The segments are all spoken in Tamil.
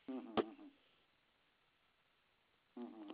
ம் ம் ம் ம் ம்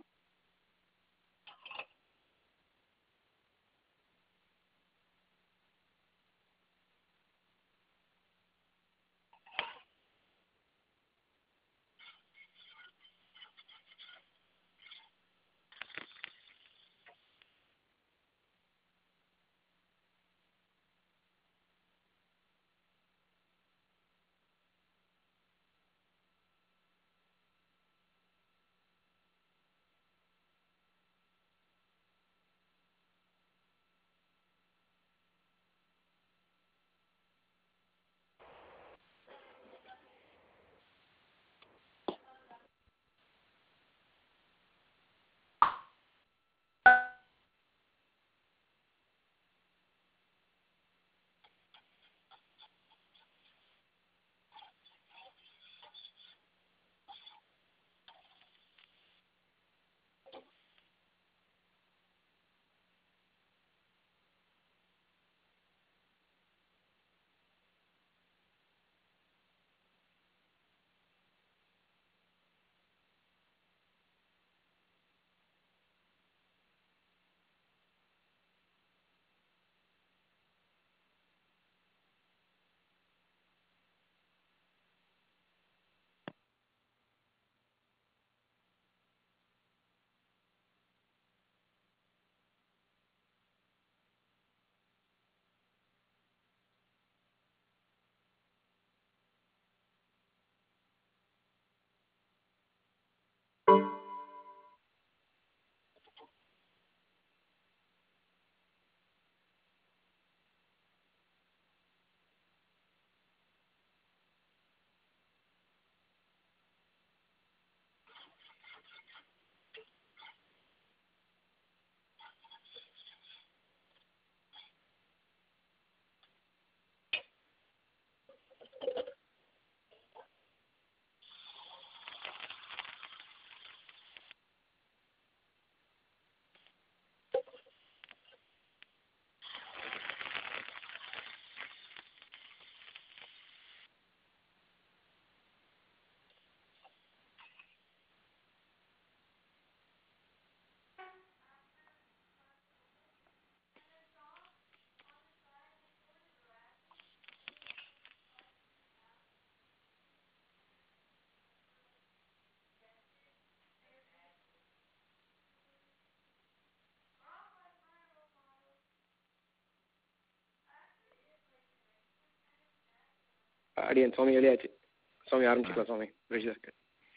அடியன் சுவாமி வெளியாச்சு சுவாமி ஆரம்பிச்சுக்கலாம் சுவாமி ரிஷி இருக்கு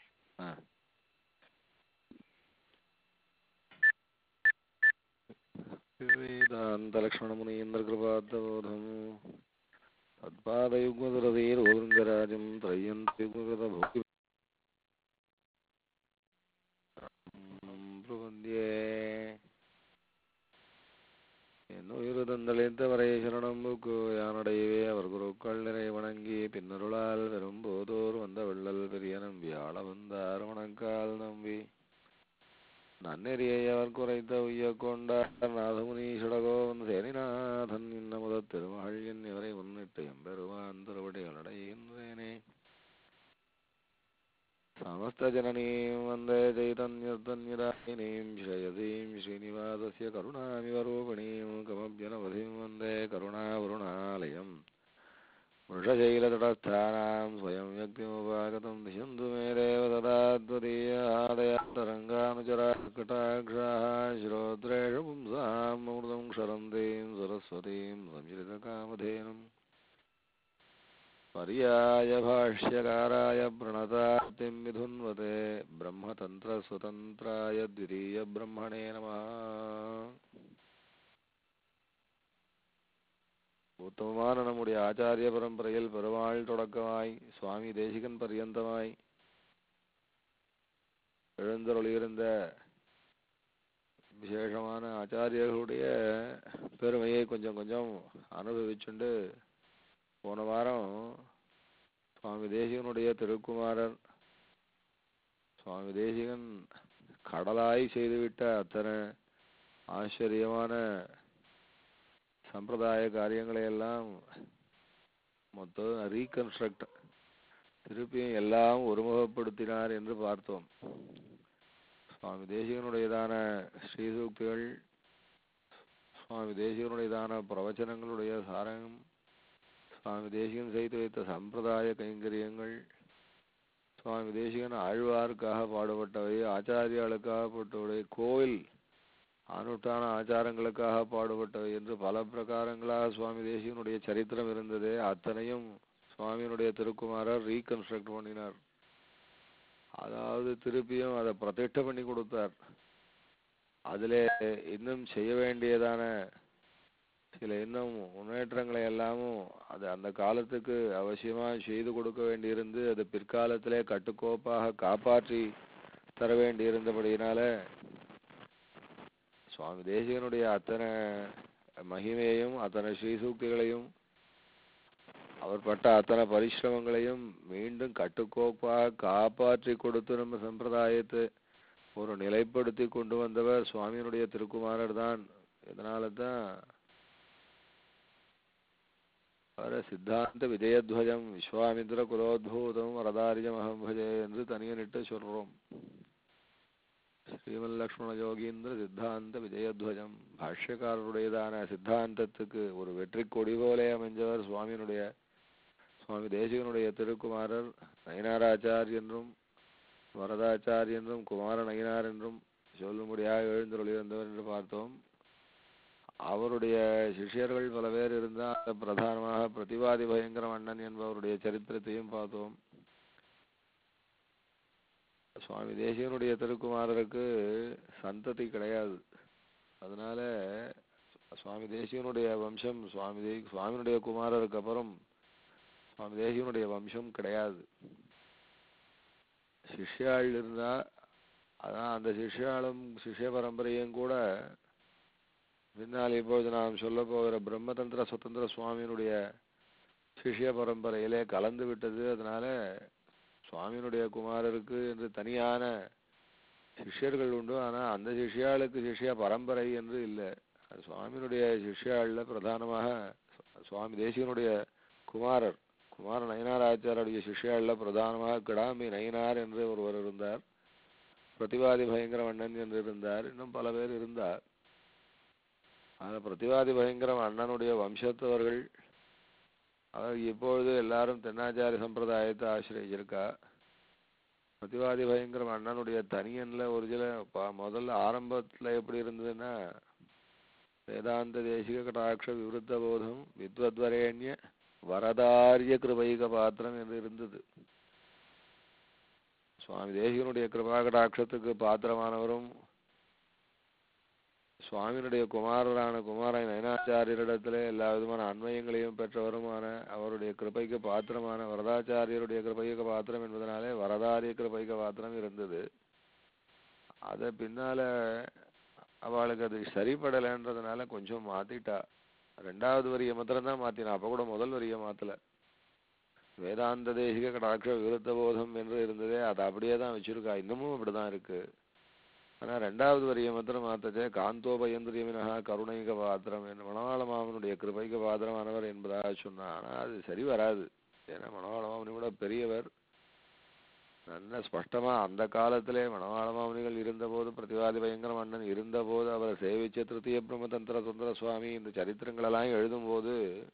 ஆ वेदान्तलक्ष्मणमुनीन्द्रकृपाद्बोधम् तत्पादयुग्मदुरधीरोदृङ्गराजं त्रय्यन्तयुग्मकृतभोक्ति प्रपद्ये என்னுயிர்தந்தளித்தவரை சரணம் புக்கு யானடையவே அவர் குருக்கள் நிறை வணங்கி பின்னருளால் பெரும்போதோர் வந்த வெள்ளல் பெரிய நம்பி ஆள வந்தார் வணக்கால் நம்பி நன்னெறியை அவர் குறைத்த உய்ய கொண்டார் நாதமுனி சுடகோவன் சேனிநாதன் இன்ன முதத் திருமகள் என் இவரை முன்னிட்டு எம்பெருமான் திருவடிகள் அடைகின்றேனே समस्तजननीं वन्दे चैतन्यतन्यदायिनीं श्रयसीं श्रीनिवासस्य करुणामिव रूपिणीं कमभ्यनवधिं वन्दे करुणावरुणालयम् वृषशैलतटस्थानां स्वयं व्यक्तिमुपागतं दिशन्तु मे देव सदा त्वदीयादयान्तरङ्गानुचराकटाक्षाः श्रोत्रेषु पुंसाम् अमृतं क्षरन्तीं सरस्वतीं संश्रितकामधेनुम् पर्याय भाष्यकाराय प्रणतातिं विधुन्वते ब्रह्मतन्त्रस्वतन्त्राय द्वितीयब्रह्मणे नमः உத்தமமான நம்முடைய ஆச்சாரிய பரம்பரையில் பெருமாள் தொடக்கமாய் சுவாமி தேசிகன் பர்யந்தமாய் எழுந்தருளியிருந்த விசேஷமான ஆச்சாரியர்களுடைய பெருமையை கொஞ்சம் கொஞ்சம் அனுபவிச்சுண்டு போன வாரம் சுவாமி தேசிகனுடைய திருக்குமாரர் சுவாமி தேசிகன் கடலாய் செய்துவிட்ட அத்தனை ஆச்சரியமான சம்பிரதாய காரியங்களை எல்லாம் மொத்தம் ரீகன்ஸ்ட்ரக்ட் திருப்பியும் எல்லாம் ஒருமுகப்படுத்தினார் என்று பார்த்தோம் சுவாமி தேசிகனுடையதான ஸ்ரீசூக்திகள் சுவாமி தேசிகனுடையதான பிரவச்சனங்களுடைய சாரம் சுவாமி தேசிகன் செய்து வைத்த சம்பிரதாய கைங்கரியங்கள் சுவாமி தேசிகன் ஆழ்வாருக்காக பாடுபட்டவை ஆச்சாரியாளுக்காக பாடுபட்டவை கோவில் அனுஷ்டான ஆச்சாரங்களுக்காக பாடுபட்டவை என்று பல பிரகாரங்களாக சுவாமி தேசிகனுடைய சரித்திரம் இருந்ததே அத்தனையும் சுவாமியினுடைய திருக்குமாரர் ரீகன்ஸ்ட்ரக்ட் பண்ணினார் அதாவது திருப்பியும் அதை பிரதிஷ்டை பண்ணி கொடுத்தார் அதிலே இன்னும் செய்ய வேண்டியதான சில இன்னும் முன்னேற்றங்களை எல்லாமும் அது அந்த காலத்துக்கு அவசியமா செய்து கொடுக்க வேண்டியிருந்து அது பிற்காலத்திலே கட்டுக்கோப்பாக காப்பாற்றி தர வேண்டியிருந்தபடியினால சுவாமி தேசிகனுடைய அத்தனை மகிமையையும் அத்தனை ஸ்ரீசூக்திகளையும் அவர் பட்ட அத்தனை பரிசிரமங்களையும் மீண்டும் கட்டுக்கோப்பாக காப்பாற்றி கொடுத்து நம்ம சம்பிரதாயத்தை ஒரு நிலைப்படுத்தி கொண்டு வந்தவர் சுவாமியினுடைய திருக்குமாரர் தான் இதனால தான் அவரை சித்தாந்த விஜயத்வஜம் விஸ்வாமிந்திர குலோத்பூதம் வரதாரியம் அகம் பஜே என்று தனியனிட்டு சொல்றோம் ஸ்ரீமன் லக்ஷ்மண யோகீந்திர சித்தாந்த விஜயத்வஜம் பாஷ்யக்காரருடையதான சித்தாந்தத்துக்கு ஒரு வெற்றி கொடி போலே அமைஞ்சவர் சுவாமியினுடைய சுவாமி தேசிகனுடைய திருக்குமாரர் நயினாராச்சார் என்றும் வரதாச்சார் என்றும் குமார நயினார் என்றும் சொல்லும்படியாக எழுந்தருளியிருந்தவர் என்று பார்த்தோம் அவருடைய சிஷ்யர்கள் பல பேர் இருந்தால் பிரதானமாக பிரதிவாதி பயங்கர அண்ணன் என்பவருடைய சரித்திரத்தையும் பார்த்தோம் சுவாமி தேசிகனுடைய திருக்குமாரருக்கு சந்ததி கிடையாது அதனால சுவாமி தேசிகனுடைய வம்சம் சுவாமி தே சுவாமியினுடைய குமாரருக்கு அப்புறம் சுவாமி தேசிகனுடைய வம்சம் கிடையாது சிஷ்யாள் இருந்தா அதான் அந்த சிஷ்யாளும் சிஷ்ய பரம்பரையும் கூட பின்னால் இப்பொழுது நாம் சொல்ல போகிற பிரம்மதந்திர சுதந்திர சுவாமியினுடைய சிஷ்ய பரம்பரையிலே கலந்து விட்டது அதனால சுவாமியினுடைய குமாரருக்கு என்று தனியான சிஷ்யர்கள் உண்டு ஆனா அந்த சிஷ்யாளுக்கு சிஷ்ய பரம்பரை என்று இல்லை அது சுவாமியினுடைய சிஷ்யாள்ல பிரதானமாக சுவாமி தேசிகனுடைய குமாரர் குமார நயனார் ஆச்சாரியுடைய சிஷ்யாள்ல பிரதானமாக கிடாமி நயினார் என்று ஒருவர் இருந்தார் பிரதிவாதி பயங்கர அண்ணன் என்று இருந்தார் இன்னும் பல பேர் இருந்தார் அந்த பிரதிவாதி பயங்கரம் அண்ணனுடைய வம்சத்தவர்கள் அவர் இப்பொழுது எல்லாரும் தென்னாச்சாரி சம்பிரதாயத்தை ஆசிரியச்சிருக்கா பிரதிவாதி பயங்கரம் அண்ணனுடைய தனியன்ல ஒரு சில ப- முதல்ல ஆரம்பத்துல எப்படி இருந்ததுன்னா வேதாந்த தேசிக கடாட்ச விவருத்த போதம் வித்வத்வரேண்ய வரதாரிய கிருபைக பாத்திரம் என்று இருந்தது சுவாமி தேசிகனுடைய கிருபா கடாட்சத்துக்கு பாத்திரமானவரும் சுவாமியினுடைய குமாரரான குமார நயனாச்சாரியரிடத்திலே எல்லா விதமான அன்மயங்களையும் பெற்றவருமான அவருடைய கிருபைக்கு பாத்திரமான வரதாச்சாரியருடைய கிருபைக்கு பாத்திரம் என்பதனாலே வரதாரிய கிருபைக்கு பாத்திரம் இருந்தது அதை பின்னால அவளுக்கு அது சரிப்படலைன்றதுனால கொஞ்சம் மாத்திட்டா ரெண்டாவது வரியை மாத்திரம் தான் மாத்தினா அப்ப கூட முதல் வரியை மாத்தல வேதாந்த தேசிக கடாட்ச விருத்த போதம் என்று இருந்ததே அதை அப்படியே தான் வச்சிருக்கா இன்னமும் அப்படிதான் இருக்கு ஆனா ரெண்டாவது வரியை மாத்திரம் மாத்தச்சே காந்தோபயந்திரியமினகா கருணைக பாத்திரம் என்று மணவாள மாமனுடைய கிருபைக பாத்திரமானவர் என்பதாக சொன்னா ஆனா அது சரி வராது ஏன்னா மணவாள மாமனி கூட பெரியவர் நல்ல ஸ்பஷ்டமா அந்த காலத்திலே மணவாள மாமுனிகள் இருந்தபோது பிரதிவாதி பயங்கர மன்னன் இருந்தபோது அவரை சேவிச்ச திருத்திய பிரம்மதந்திர சுந்தர சுவாமி இந்த சரித்திரங்களெல்லாம் எழுதும்போது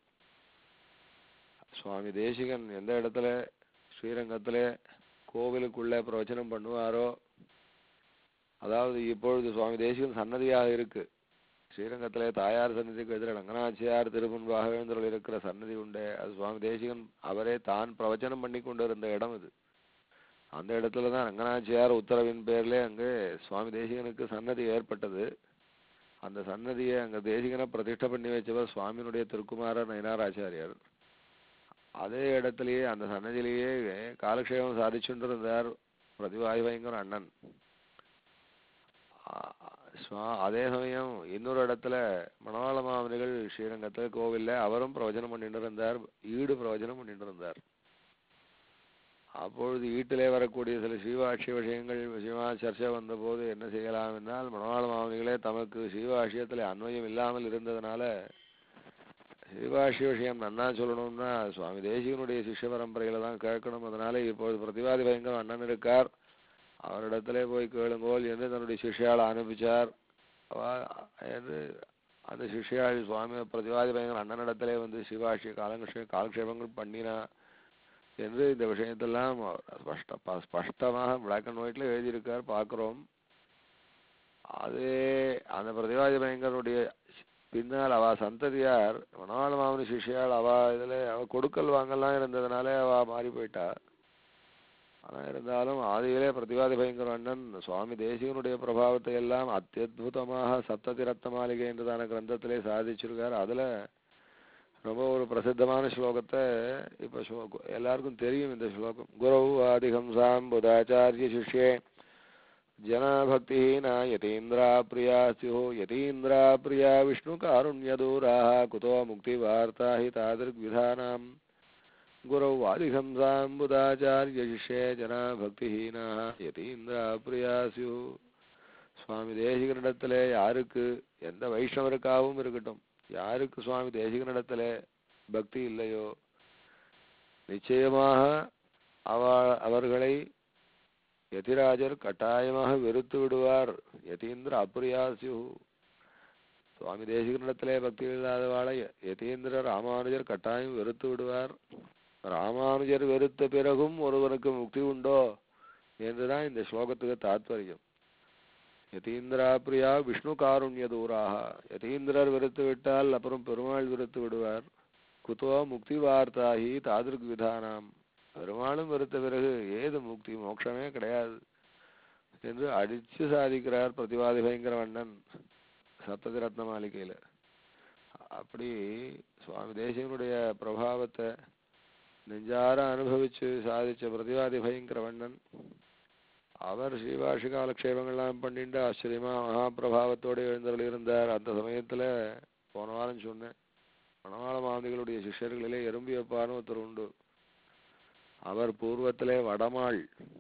சுவாமி தேசிகன் எந்த இடத்துல ஸ்ரீரங்கத்திலே கோவிலுக்குள்ள பிரவச்சனம் பண்ணுவாரோ அதாவது இப்பொழுது சுவாமி தேசிகன் சன்னதியாக இருக்கு ஸ்ரீரங்கத்திலே தாயார் சன்னதிக்கு எதிர ரங்கநாச்சியார் திருமுன்பாக எழுந்தருள் இருக்கிற சன்னதி உண்டு அது சுவாமி தேசிகன் அவரே தான் பிரவச்சனம் பண்ணி கொண்டு இருந்த இடம் இது அந்த இடத்துல தான் ரங்கநாச்சியார் உத்தரவின் பேர்ல அங்கே சுவாமி தேசிகனுக்கு சன்னதி ஏற்பட்டது அந்த சன்னதியை அங்க தேசிகனை பிரதிஷ்டை பண்ணி வச்சவர் சுவாமியினுடைய திருக்குமாரர் நயனாராச்சாரியார் அதே இடத்திலேயே அந்த சன்னதியிலேயே காலக்ஷேபம் சாதிச்சுட்டு இருந்தார் பிரதிவாயு பயங்கர அண்ணன் ஆ, சுவா- அதே சமயம் இன்னொரு இடத்துல மணவாள மாமனிகள் ஸ்ரீரங்கத்துல கோவில்ல அவரும் பிரவச்சனம் பண்ணிட்டு இருந்தார் ஈடு பிரவச்சனம் பண்ணிட்டு இருந்தார் அப்பொழுது வீட்டிலே வரக்கூடிய சில ஸ்ரீவாட்சிய விஷயங்கள் விஷயமா சர்ச்சை வந்தபோது என்ன செய்யலாம் என்றால் மணவாள மாமனிகளே தமக்கு ஸ்ரீவாட்சியத்தில் அன்வயம் இல்லாமல் இருந்ததுனால ஸ்ரீபாஷ்ய விஷயம் நன்னா சொல்லணும்னா சுவாமி தேசிகனுடைய சிஷ்ய பரம்பரையில தான் கேட்கணும் அதனால இப்போது பிரதிவாதி பயங்கரம் அண்ணன் இருக்கார் அவரிடத்திலே போய் கேளுங்கோல் என்று தன்னுடைய சிஷ்யால் அனுப்பிச்சார் அவ என்று அந்த சிஷ்யாள் சுவாமி பிரதிவாதி பயங்கரம் அண்ணனிடத்திலே வந்து சிவாஷ்ய காலங்ஷ காலக்ஷேபங்கள் பண்ணினா என்று இந்த விஷயத்தெல்லாம் ஸ்பஷ்ட ப- ஸ்பஷ்டமாக பிளாக் அண்ட் ஒயிட்ல எழுதியிருக்கார் பார்க்கிறோம் அது அந்த பிரதிவாதி பயங்கருடைய பின்னால் அவ சந்ததியார் மணவாள மாமனி சிஷ்யாள் அவ இதுல அவ கொடுக்கல் வாங்கலாம் இருந்ததுனால அவ மாறி போயிட்டா ஆனா இருந்தாலும் ஆதியிலே பிரதிவாதி பயங்கர அண்ணன் சுவாமி தேசிகனுடைய பிரபாவத்தை எல்லாம் அத்தியுதமாக சப்ததி ரத்ன மாளிகை என்றதான கிரந்தத்திலே சாதிச்சிருக்கார் அதுல ரொம்ப ஒரு பிரசித்தமான ஸ்லோகத்தை இப்ப ஸ்லோ- எல்லாருக்கும் தெரியும் இந்த ஸ்லோகம் குரவு ஆதிஹம்சாம் புதாச்சாரிய சிஷ்யே ஜனபக்திஹீனா யதீந்திரா பிரியா ஸ்யுः யதீந்திரா பிரியா விஷ்ணுகாருண்யதூராः குதோ முக்திவார்த்தா हि तादृग्विधानाम् गुरौ आदिहंसाम्बुदाचार्यशिष्ये जना பக்திஹீனாக யதீந்திரா பிரியா ஸ்யுः சுவாமி தேசிகனிடத்திலே யாருக்கு எந்த வைஷ்ணவருக்காகவும் இருக்கட்டும் யாருக்கு சுவாமி தேசிகனிடத்திலே பக்தி இல்லையோ நிச்சயமாக அவ அவர்களை யதிராஜர் கட்டாயமாக வெறுத்து விடுவார் யதீந்திர அப்பிரியாசியு சுவாமி தேசிகனிடத்திலே பக்தி இல்லாதவாளை யதீந்திர ராமானுஜர் கட்டாயம் வெறுத்து விடுவார் ராமானுஜர் வெறுத்த பிறகும் ஒருவனுக்கு முக்தி உண்டோ என்றுதான் இந்த ஸ்லோகத்துக்கு தாத்பரியம் யதீந்திரா பிரியா விஷ்ணு காருண்ய தூராக யதீந்திரர் வெறுத்து விட்டால் அப்புறம் பெருமாள் வெறுத்து விடுவார் குதோ முக்தி வார்த்தாகி தாதிருக் விதானாம் பெருமாளும் வெறுத்த பிறகு ஏது முக்தி மோட்சமே கிடையாது என்று அடிச்சு சாதிக்கிறார் பிரதிவாதி பயங்கர வண்ணன் சப்ததி ரத்ன மாளிகையில அப்படி சுவாமி தேசிகனுடைய பிரபாவத்தை நெஞ்சார அனுபவிச்சு சாதிச்ச பிரதிவாதி பயங்கர வண்ணன் அவர் ஸ்ரீபாஷி காலக்ஷேபங்கள்லாம் பண்ணிட்டு ஆச்சரியமா மகாபிரபாவத்தோடு எழுந்தருள் இருந்தார் அந்த சமயத்துல போன வாரம் சொன்னேன் மணவாள மாமதிகளுடைய சிஷ்யர்களிலே எறும்பியப்பான்னு ஒருத்தர் உண்டு அவர் பூர்வத்திலே வடமாள்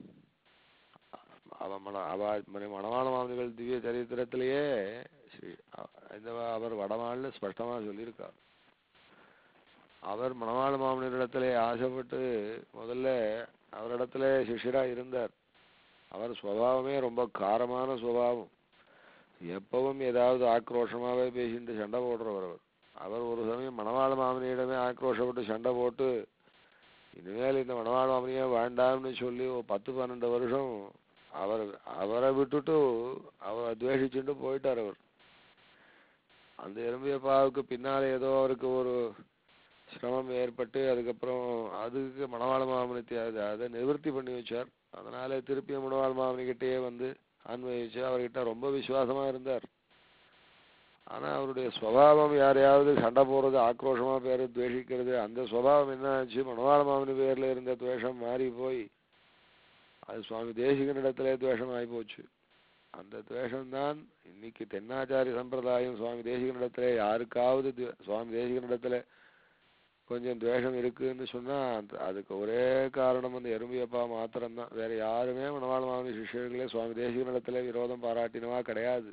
அவ மண அவ மணி- மணவாள மாமனிகள் திவ்ய சரித்திரத்திலேயே ஸ்ரீ அ- இந்த அவர் வடமாள்னு ஸ்பஷ்டமா சொல்லியிருக்கார் அவர் மணவாள மாமனிடத்திலே ஆசைப்பட்டு முதல்ல அவரிடத்துல சிஷ்யரா இருந்தார் அவர் சுபாவமே ரொம்ப காரமான சுபாவம் எப்பவும் ஏதாவது ஆக்ரோஷமாவே பேசிட்டு சண்டை போடுறவர் அவர் அவர் ஒரு சமயம் மணவாள மாமனியிடமே ஆக்ரோஷப்பட்டு சண்டை போட்டு இனிமேல் இந்த மணவாள மாமனியே வேண்டாம்னு சொல்லி ஒரு பத்து பன்னெண்டு வருஷம் அவர் அவரை விட்டுட்டு அவர் துவேஷிச்சுட்டு போயிட்டார் அவர் அந்த எறும்பியப்பாவுக்கு பின்னால ஏதோ அவருக்கு ஒரு சிரமம் ஏற்பட்டு அதுக்கப்புறம் அதுக்கு மணவாள மாமனத்தை அது அதை நிவர்த்தி பண்ணி வச்சார் அதனால திருப்பி மணவாள மாமனிக்கிட்டேயே வந்து அன்வயிச்சு அவர்கிட்ட ரொம்ப விசுவாசமா இருந்தார் ஆனா அவருடைய சுவாவம் யாரையாவது சண்டை போடுறது ஆக்ரோஷமா பேரு துவேஷிக்கிறது அந்த சுவாவம் என்ன ஆச்சு மணவாள மாமனி பேர்ல இருந்த துவேஷம் மாறி போய் அது சுவாமி தேசிகனிடத்திலே துவேஷம் ஆகி போச்சு அந்த துவேஷம்தான் இன்னைக்கு தென்னாச்சாரி சம்பிரதாயம் சுவாமி தேசிகனிடத்திலே யாருக்காவது து- சுவாமி தேசிகனிடத்திலே கொஞ்சம் துவேஷம் இருக்குன்னு சொன்னா அந்த- அதுக்கு ஒரே காரணம் வந்து எறும்பியப்பா மாத்திரம்தான் வேற யாருமே மணவாள மாமனி சிஷ்யர்களே சுவாமி தேசிகனிடத்திலே விரோதம் பாராட்டினவா கிடையாது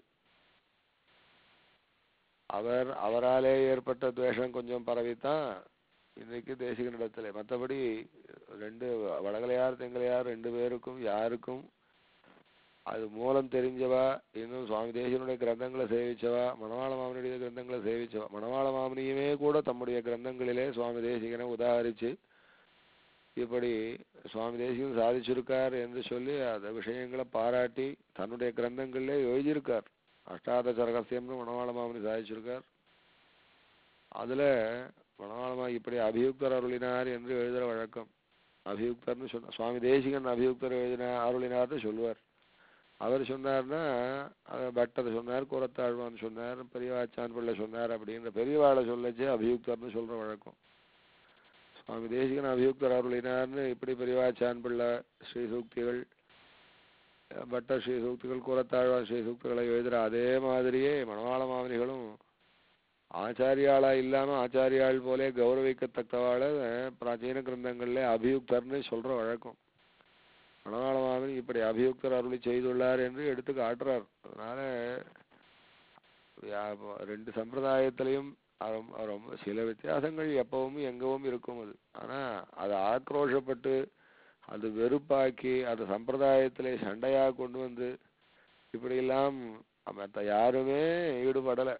அவர் அவராலே ஏற்பட்ட துவேஷம் கொஞ்சம் பரவித்தான் இன்னைக்கு தேசிகனிடத்திலே மற்றபடி ரெண்டு வடகலையார் தெங்கலையார் ரெண்டு பேருக்கும் யாருக்கும் அது மூலம் தெரிஞ்சவா இன்னும் சுவாமி தேசிகனுடைய கிரந்தங்களை சேவிச்சவா மணவாள மாமனுடைய கிரந்தங்களை சேவிச்சவா மணவாள மாமனியுமே கூட தம்முடைய கிரந்தங்களிலே சுவாமி தேசிகனை உதாகரிச்சு இப்படி சுவாமி தேசிகன் சாதிச்சிருக்கார் என்று சொல்லி அந்த விஷயங்களை பாராட்டி தன்னுடைய கிரந்தங்களிலே எழுதியிருக்கார் அஷ்டாதச ரகசியம்னு மணவாள மாமனி சாதிச்சிருக்கார் அதுல மணவாளமா இப்படி அபியுக்தர் அருளினார் என்று எழுதுற வழக்கம் அபியுக்தர்னு சொன்ன சுவாமி தேசிகன் அபியுக்தர் எழுதின அருளினார்னு சொல்லுவார் அவர் சொன்னார்னா அத பட்டர் சொன்னார் குரத்தாழ்வான் சொன்னார் பெரியவாச்சான் பிள்ளை சொன்னார் அப்படின்ற பெரியவாளை சொல்லச்சே அபியுக்தர்னு சொல்ற வழக்கம் சுவாமி தேசிகன் அபியுக்தர் அருளினார்னு இப்படி பெரியவாச்சான் பிள்ளை ஸ்ரீ சூக்திகள் பட்ட ஸ்ரீ சூக்திகள் குரத்தாழ்வான் ஸ்ரீ சூக்திகளை எழுதுற அதே மாதிரியே மணவாள மாமனிகளும் ஆச்சாரியாளா இல்லாம ஆச்சாரியாள் போலே கௌரவிக்கத்தக்கவாள பிராச்சீன கிரந்தங்கள்ல அபியுக்தர்னு சொல்ற வழக்கம் மணவாள மாமன் இப்படி அபியுக்தர் அருளி செய்துள்ளார் என்று எடுத்து காட்டுறார் அதனால யா- ரெண்டு சம்பிரதாயத்திலையும் அது ரொம்ப அது ரொம்ப சில வித்தியாசங்கள் எப்பவும் எங்கவும் இருக்கும் அது ஆனா அது ஆக்ரோஷப்பட்டு அது வெறுப்பாக்கி அது சம்பிரதாயத்திலே சண்டையா கொண்டு வந்து இப்படியெல்லாம் மற்ற யாருமே ஈடுபடல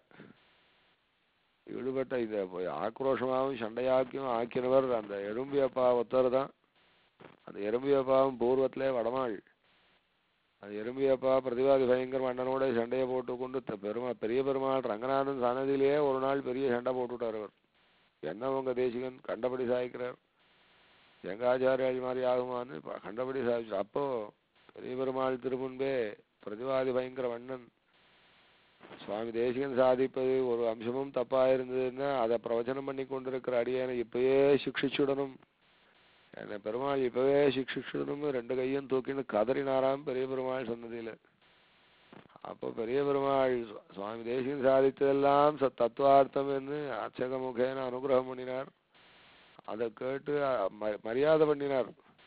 ஈடுபட்ட இத போய் ஆக்ரோஷமாகவும் சண்டையாக்கியும் ஆக்கினவர் அந்த எறும்பியப்பா ஒருத்தர் தான் அந்த எறும்பியப்பாவும் பூர்வத்திலே வடமாள் அது எறும்பியப்பா பிரதிவாதி பயங்கர அண்ணனோட சண்டையை போட்டு கொண்டு த- பெருமா பெரிய பெருமாள் ரங்கநாதன் சன்னதியிலேயே ஒரு நாள் பெரிய சண்டை போட்டுட்டார் அவர் என்ன உங்க தேசிகன் கண்டபடி சாய்க்கிறார் எங்க ஆச்சாரியாள் மாதிரி ஆகுமான்னு ப- கண்டபடி சாய்ச்சு அப்போ பெரிய பெருமாள் திருமுன்பே பிரதிவாதி பயங்கர வண்ணன் சுவாமி தேசிகன் சாதிப்பது ஒரு அம்சமும் தப்பா இருந்ததுன்னா அதை பிரவச்சனம் பண்ணி கொண்டிருக்கிற அடியனை இப்பயே சிக்ஷிச்சுடணும் என்னை பெருமாள் இப்பவே சிக்ஷிச்சுடணும் ரெண்டு கையும் தூக்கின்னு கதறினாராம் பெரிய பெருமாள் சொன்னதில அப்போ பெரிய பெருமாள் சு- சுவாமி தேசிகன் சாதித்ததெல்லாம் ச தத்துவார்த்தம் என்று அர்ச்சக முகேன அனுகிரகம் பண்ணினார் அதை கேட்டு அ, ம- மரியாதை பண்ணினார்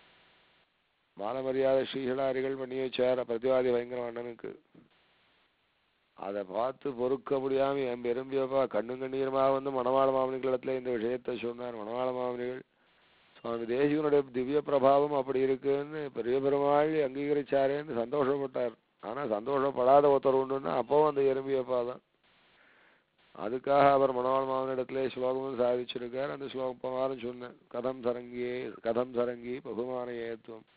மான மரியாதை ஸ்ரீஹடாரிகள் பண்ணி வச்சார் பிரதிவாதி பயங்கர அண்ணனுக்கு அதை பார்த்து பொறுக்க முடியாம என் பெரும்பியப்பா கண்ணும் கண்ணீருமாக வந்து மணவாள மாமனிகளிடத்துல இந்த விஷயத்தை சொன்னார் மணவாள மாமனிகள் சுவாமி தேசிகனுடைய திவ்ய பிரபாவம் அப்படி இருக்குன்னு பெரிய பெருமாள் அங்கீகரிச்சாரேன்னு சந்தோஷப்பட்டார் ஆனா சந்தோஷப்படாத ஒருத்தர் உண்டுன்னா அப்பவும் அந்த எறும்பியப்பா தான் அதுக்காக அவர் மணவாள மாமனிடத்திலே ஸ்லோகமும் சாதிச்சிருக்கார் அந்த ஸ்லோகம் பிரகாரம் சொன்னேன் கதம் சரங்கியே கதம் சரங்கி பகுமான ஏத்துவம்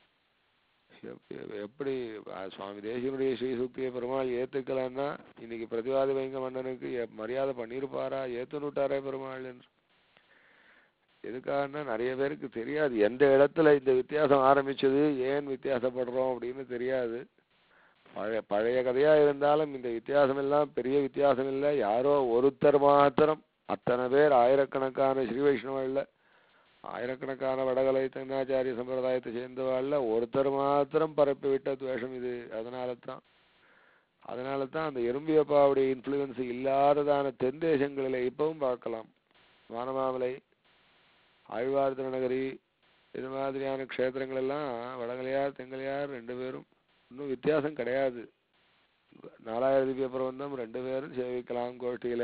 எப்- எப்- எப்படி அஹ், சுவாமி தேசியனுடைய ஸ்ரீசுக்தியை பெருமாள் ஏத்துக்கலன்னா இன்னைக்கு பிரதிவாதி வைங்க மன்னனுக்கு எப்- மரியாதை பண்ணியிருப்பாரா ஏத்துனுட்டாரே பெருமாள் என்று எதுக்காகன்னா நிறைய பேருக்கு தெரியாது எந்த இடத்துல இந்த வித்தியாசம் ஆரம்பிச்சது ஏன் வித்தியாசப்படுறோம் அப்படின்னு தெரியாது பழைய பழைய கதையா இருந்தாலும் இந்த வித்தியாசம் எல்லாம் பெரிய வித்தியாசம் இல்லை யாரோ ஒருத்தர் மாத்திரம் அத்தனை பேர் ஆயிரக்கணக்கான ஸ்ரீ வைஷ்ணவர்கள்ல ஆயிரக்கணக்கான வடகலை தென்னாச்சாரிய சம்பிரதாயத்தை சேர்ந்தவாள்ல ஒருத்தர் மாத்திரம் பரப்பி விட்ட துவேஷம் இது அதனால தான் அதனால தான் அந்த எறும்பியப்பாவுடைய இன்ஃப்ளூயன்ஸ் இல்லாததான தென் தேசங்களில் இப்பவும் பார்க்கலாம் வானமாமலை ஆழ்வார் திருநகரி இது மாதிரியான க்ஷேத்திரங்கள் எல்லாம் வடகலையார் தெங்கலையார் ரெண்டு பேரும் இன்னும் வித்தியாசம் கிடையாது நாலாயிரம் திவ்ய பிரபந்தம் ரெண்டு பேரும் சேவிக்கலாம் கோஷ்டியில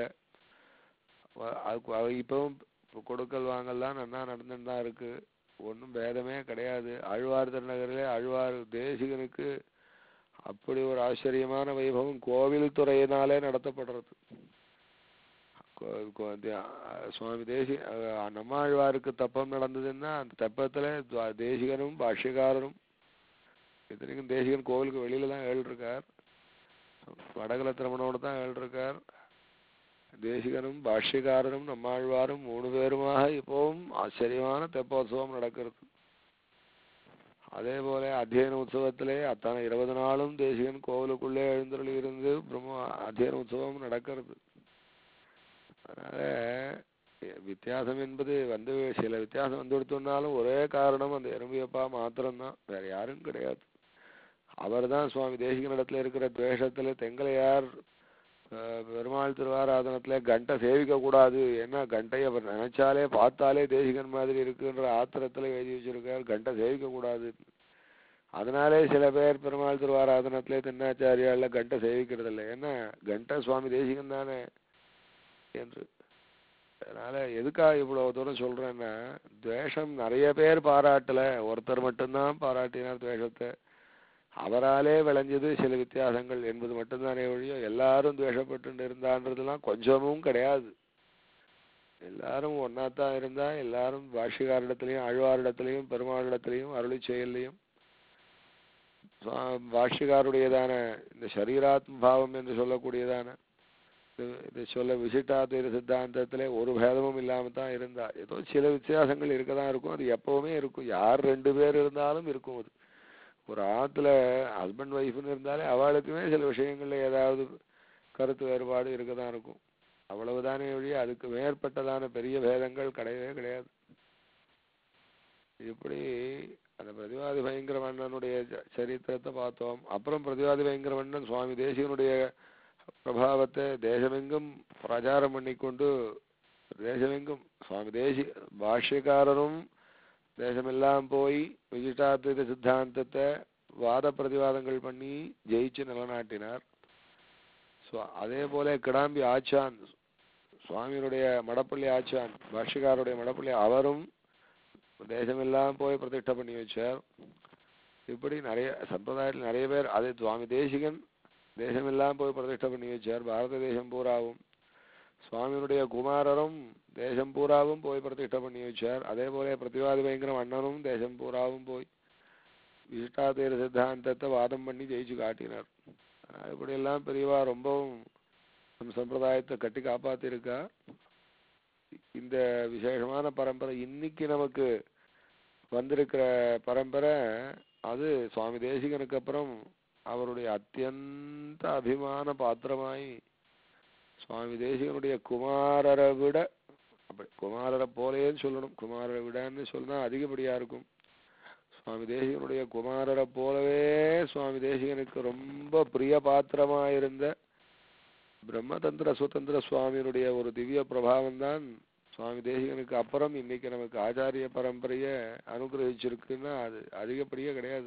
வ- அதுக்கு அவ இப்பவும் இப்போ கொடுக்கல் வாங்கல்லாம் நன்னா நடந்துட்டு தான் இருக்கு ஒன்றும் பேதமே கிடையாது ஆழ்வார் திருநகரிலே ஆழ்வார் தேசிகனுக்கு அப்படி ஒரு ஆச்சரியமான வைபவம் கோவில் துறையினாலே நடத்தப்படுறது கோ- கோ- தே- அஹ் சுவாமி தேசி அஹ் நம்மாழ்வாருக்கு தப்பம் நடந்ததுன்னா அந்த தெப்பத்துல துவா- தேசிகனும் பாஷ்யக்காரரும் இத்தனைக்கும் தேசிகன் கோவிலுக்கு வெளியில தான் ஏழ்ருக்கார் வடகல திருமணோட தான் ஏழ்ருக்கார் தேசிகனும் பாஷ்யக்காரரும் நம்மாழ்வாரும் மூணு பேருமாக இப்பவும் ஆச்சரியமான தெப்போத்சவம் நடக்கிறது அதே போல அத்தியன உற்சவத்திலே அத்தனை இருபது நாளும் தேசிகன் கோவிலுக்குள்ளே எழுந்தருளி இருந்து பிரம்ம அத்தியன உற்சவம் நடக்கிறது அதனால எ- வித்தியாசம் என்பது வந்து சில வித்தியாசம் வந்து கொடுத்தோம்னாலும் ஒரே காரணம் அந்த எறும்பியப்பா மாத்திரம்தான் வேற யாரும் கிடையாது அவர்தான் சுவாமி தேசிகனிடத்துல இருக்கிற துவேஷத்துல தெங்கலையார் அஹ், பெருமாள் திருவாராதனத்துல கண்டை சேவிக்க கூடாது ஏன்னா கண்டையை அவர் நினைச்சாலே பார்த்தாலே தேசிகன் மாதிரி இருக்குன்ற ஆத்திரத்துல எழுதி வச்சிருக்கார் கண்டை சேவிக்க கூடாது அதனாலே சில பேர் பெருமாள் திருவாராதனத்திலே தென்னாச்சாரியால கண்டை சேவிக்கிறது இல்லை ஏன்னா கண்டை சுவாமி தேசிகன் தானே என்று அதனால எதுக்காக இவ்வளவு தூரம் சொல்றேன்னா துவேஷம் நிறைய பேர் பாராட்டல ஒருத்தர் மட்டும்தான் பாராட்டினார் துவேஷத்தை அவராலே விளைஞ்சது சில வித்தியாசங்கள் என்பது மட்டும்தானே ஒழிய எல்லாரும் துவேஷப்பட்டு இருந்தான்றதுலாம் கொஞ்சமும் கிடையாது எல்லாரும் ஒன்னாத்தான் இருந்தா எல்லாரும் பாஷ்யக்காரிடத்திலையும் ஆழ்வாரிடத்திலையும் பெருமாளிடத்திலையும் அருளி செயல்லையும் சுவா- பாஷ்யக்காருடையதான இந்த சரீராத்ம பாவம் என்று சொல்லக்கூடியதான இது- இது சொல்ல விசிட்டாத்வைத சித்தாந்தத்திலே ஒரு பேதமும் இல்லாம தான் இருந்தா ஏதோ சில வித்தியாசங்கள் இருக்கதான் இருக்கும் அது எப்பவுமே இருக்கும் யார் ரெண்டு பேர் இருந்தாலும் இருக்கும் அது ஒரு ஆத்துல ஹஸ்பண்ட் ஒய்ஃப்னு இருந்தாலே அவளுக்குமே சில விஷயங்கள்ல ஏதாவது கருத்து வேறுபாடு இருக்கதான் இருக்கும் அவ்வளவுதானே ஒழிய அதுக்கு மேற்பட்டதான பெரிய பேதங்கள் கிடையவே கிடையாது இப்படி அந்த பிரதிவாதி பயங்கர மன்னனுடைய ச- சரித்திரத்தை பார்த்தோம் அப்புறம் பிரதிவாதி பயங்கர மன்னன் சுவாமி தேசிகனுடைய பிரபாவத்தை தேசமெங்கும் பிரச்சாரம் பண்ணிக்கொண்டு தேசமெங்கும் சுவாமி தேசி பாஷ்யக்காரரும் தேசமெல்லாம் போய் விசிஷ்டாத்வைத சித்தாந்தத்தை வாத பிரதிவாதங்கள் பண்ணி ஜெயிச்சு நிலநாட்டினார் ஸோ அதே போல கிடாம்பி ஆச்சான் சுவாமியினுடைய மடப்பள்ளி ஆச்சான் பாஷ்யக்காரருடைய மடப்பள்ளி அவரும் தேசமெல்லாம் போய் பிரதிஷ்டை பண்ணி வச்சார் இப்படி நிறைய சம்பிரதாயத்தில் நிறைய பேர் அது சுவாமி தேசிகன் தேசமெல்லாம் போய் பிரதிஷ்டை பண்ணி வச்சார் பாரத தேசம் பூராவும் சுவாமியினுடைய குமாரரும் தேசம் பூராவும் போய் பிரதிஷ்டை பண்ணி வச்சார் அதே போல பிரதிவாதி பயங்கரம் அண்ணனும் தேசம் பூராவும் போய் விசிஷ்டாதேர சித்தாந்தத்தை வாதம் பண்ணி ஜெயிச்சு காட்டினார் ஆஹ் இப்படியெல்லாம் பெரியவா ரொம்பவும் நம் சம்பிரதாயத்தை கட்டி காப்பாத்திருக்கா இந்த விசேஷமான பரம்பரை இன்னைக்கு நமக்கு வந்திருக்கிற பரம்பரை அது சுவாமி தேசிகனுக்கு அப்புறம் அவருடைய அத்தியந்த அபிமான பாத்திரமாய் சுவாமி தேசிகனுடைய குமாரரை விட அப்படி குமாரரை போலேன்னு சொல்லணும் குமாரரை விடன்னு சொன்னா அதிகப்படியா இருக்கும் சுவாமி தேசிகனுடைய குமாரரை போலவே சுவாமி தேசிகனுக்கு ரொம்ப பிரிய பாத்திரமா இருந்த பிரம்மதந்திர சுதந்திர சுவாமியினுடைய ஒரு திவ்ய பிரபாவம் தான் சுவாமி தேசிகனுக்கு அப்புறம் இன்னைக்கு நமக்கு ஆச்சாரிய பரம்பரைய அனுகிரகிச்சிருக்குன்னா அது அதிகப்படியே கிடையாது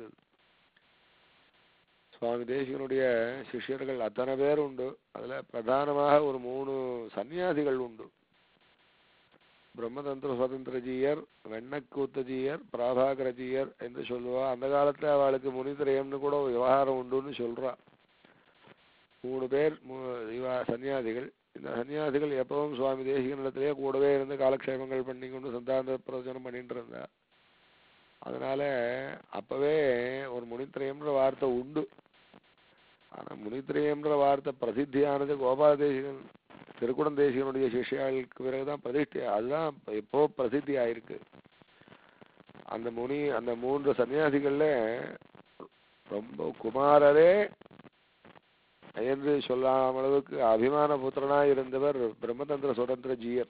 சுவாமி தேசிகனுடைய சிஷ்யர்கள் அத்தனை பேர் உண்டு அதுல பிரதானமாக ஒரு மூணு சன்னியாசிகள் உண்டு பிரம்மதந்திர சுதந்திரஜீயர் வெண்ணக்கூத்தஜீயர் பிராபாகரஜீயர் என்று சொல்லுவா அந்த காலத்துல அவளுக்கு முனிதிரயம்னு கூட ஒரு விவகாரம் உண்டுன்னு சொல்றா மூணு பேர் மூ- இவா சன்னியாசிகள் இந்த சன்னியாசிகள் எப்பவும் சுவாமி தேசிகனிடத்திலேயே கூடவே இருந்து காலக்ஷேபங்கள் பண்ணி கொண்டு சந்தாந்த பிரவச்சனம் பண்ணிட்டு இருந்தா அதனால அப்பவே ஒரு முனித்திரயம்ன்ற வார்த்தை உண்டு ஆனா முனித்திரயம்ன்ற வார்த்தை பிரசித்தியானது கோபால தேசிகன் திருக்குடம் தேசிகனுடைய சிஷ்யாளுக்கு பிறகுதான் பிரதிஷ்டை அதுதான் இப்ப எப்போ பிரசித்தி ஆயிருக்கு அந்த முனி அந்த மூன்று சன்னியாசிகள்ல ரொம்ப குமாரரே என்று சொல்லாம அளவுக்கு அபிமான புத்திரனாய் இருந்தவர் பிரம்மதந்திர சுதந்திர ஜீயர்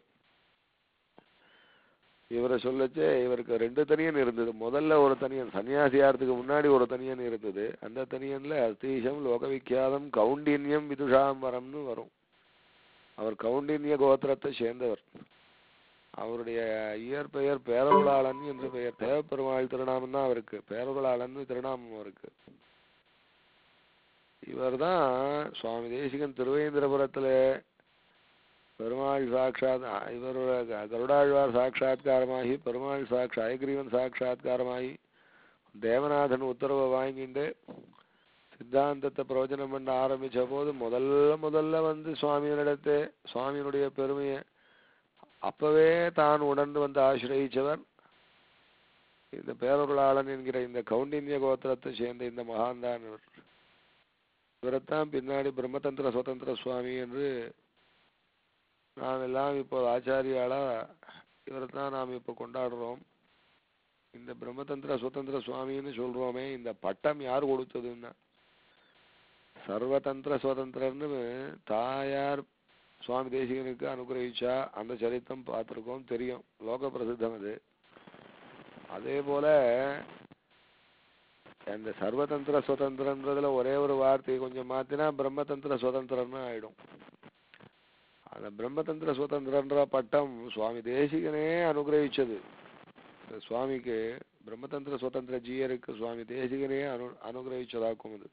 இவரை சொல்லச்சே இவருக்கு ரெண்டு தனியன் இருந்தது முதல்ல ஒரு தனியன் சன்னியாசியாரத்துக்கு முன்னாடி ஒரு தனியன் இருந்தது அந்த தனியன்ல அஸ்தீஷம் லோகவிக்கியாதம் கவுண்டின்யம் விதுஷாம்பரம்னு வரும் அவர் கவுண்டின்ய கோத்திரத்தை சேர்ந்தவர் அவருடைய இயற்பெயர் பேரருளாளன் என்று பெயர் தேவப்பெருமாள் திருநாமம் தான் அவருக்கு பேரருளாளன் திருநாமம் அவருக்கு இவர்தான் சுவாமி தேசிகன் திருவேந்திரபுரத்துல பெருமாள் சாட்சாத் இவரோட க- கருடாழ்வார் சாட்சாத்காரமாகி பெருமாள் சாட்சா ஐகிரீவன் சாட்சாத்காரமாகி தேவநாதன் உத்தரவை வாங்கிட்டு சித்தாந்தத்தை பிரவச்சனம் பண்ண ஆரம்பிச்ச போது முதல்ல முதல்ல வந்து சுவாமியினிடத்தை சுவாமியினுடைய பெருமையை அப்பவே தான் உணர்ந்து வந்து ஆசிரயிச்சவர் இந்த பேரருளாளன் என்கிற இந்த கவுண்டின்ய கோத்திரத்தை சேர்ந்த இந்த மகான்தான் இவர் இவரைத்தான் பின்னாடி பிரம்மதந்திர சுதந்திர சுவாமி என்று நாம் எல்லாம் இப்போ ஆச்சாரியாளா இவரைத்தான் நாம் இப்போ கொண்டாடுறோம் இந்த பிரம்மதந்திர சுதந்திர சுவாமின்னு சொல்றோமே இந்த பட்டம் யார் கொடுத்ததுன்னா சர்வதந்திர சுதந்திரன்னு தாயார் சுவாமி தேசிகனுக்கு அனுகிரகிச்சா அந்த சரித்திரம் பார்த்திருக்கோம் தெரியும் லோக பிரசித்தம் அது அதே போல அந்த சர்வதந்திர சுதந்திரன்றதுல ஒரே ஒரு வார்த்தையை கொஞ்சம் மாத்தினா பிரம்மதந்திர சுதந்திரம்னு ஆயிடும் அந்த பிரம்மதந்திர சுதந்திரன்ற பட்டம் சுவாமி தேசிகனே அனுகிரகிச்சது இந்த சுவாமிக்கு பிரம்மதந்திர சுதந்திர ஜீயருக்கு சுவாமி தேசிகனே அனு அனுகிரகிச்சதாக்கும் இது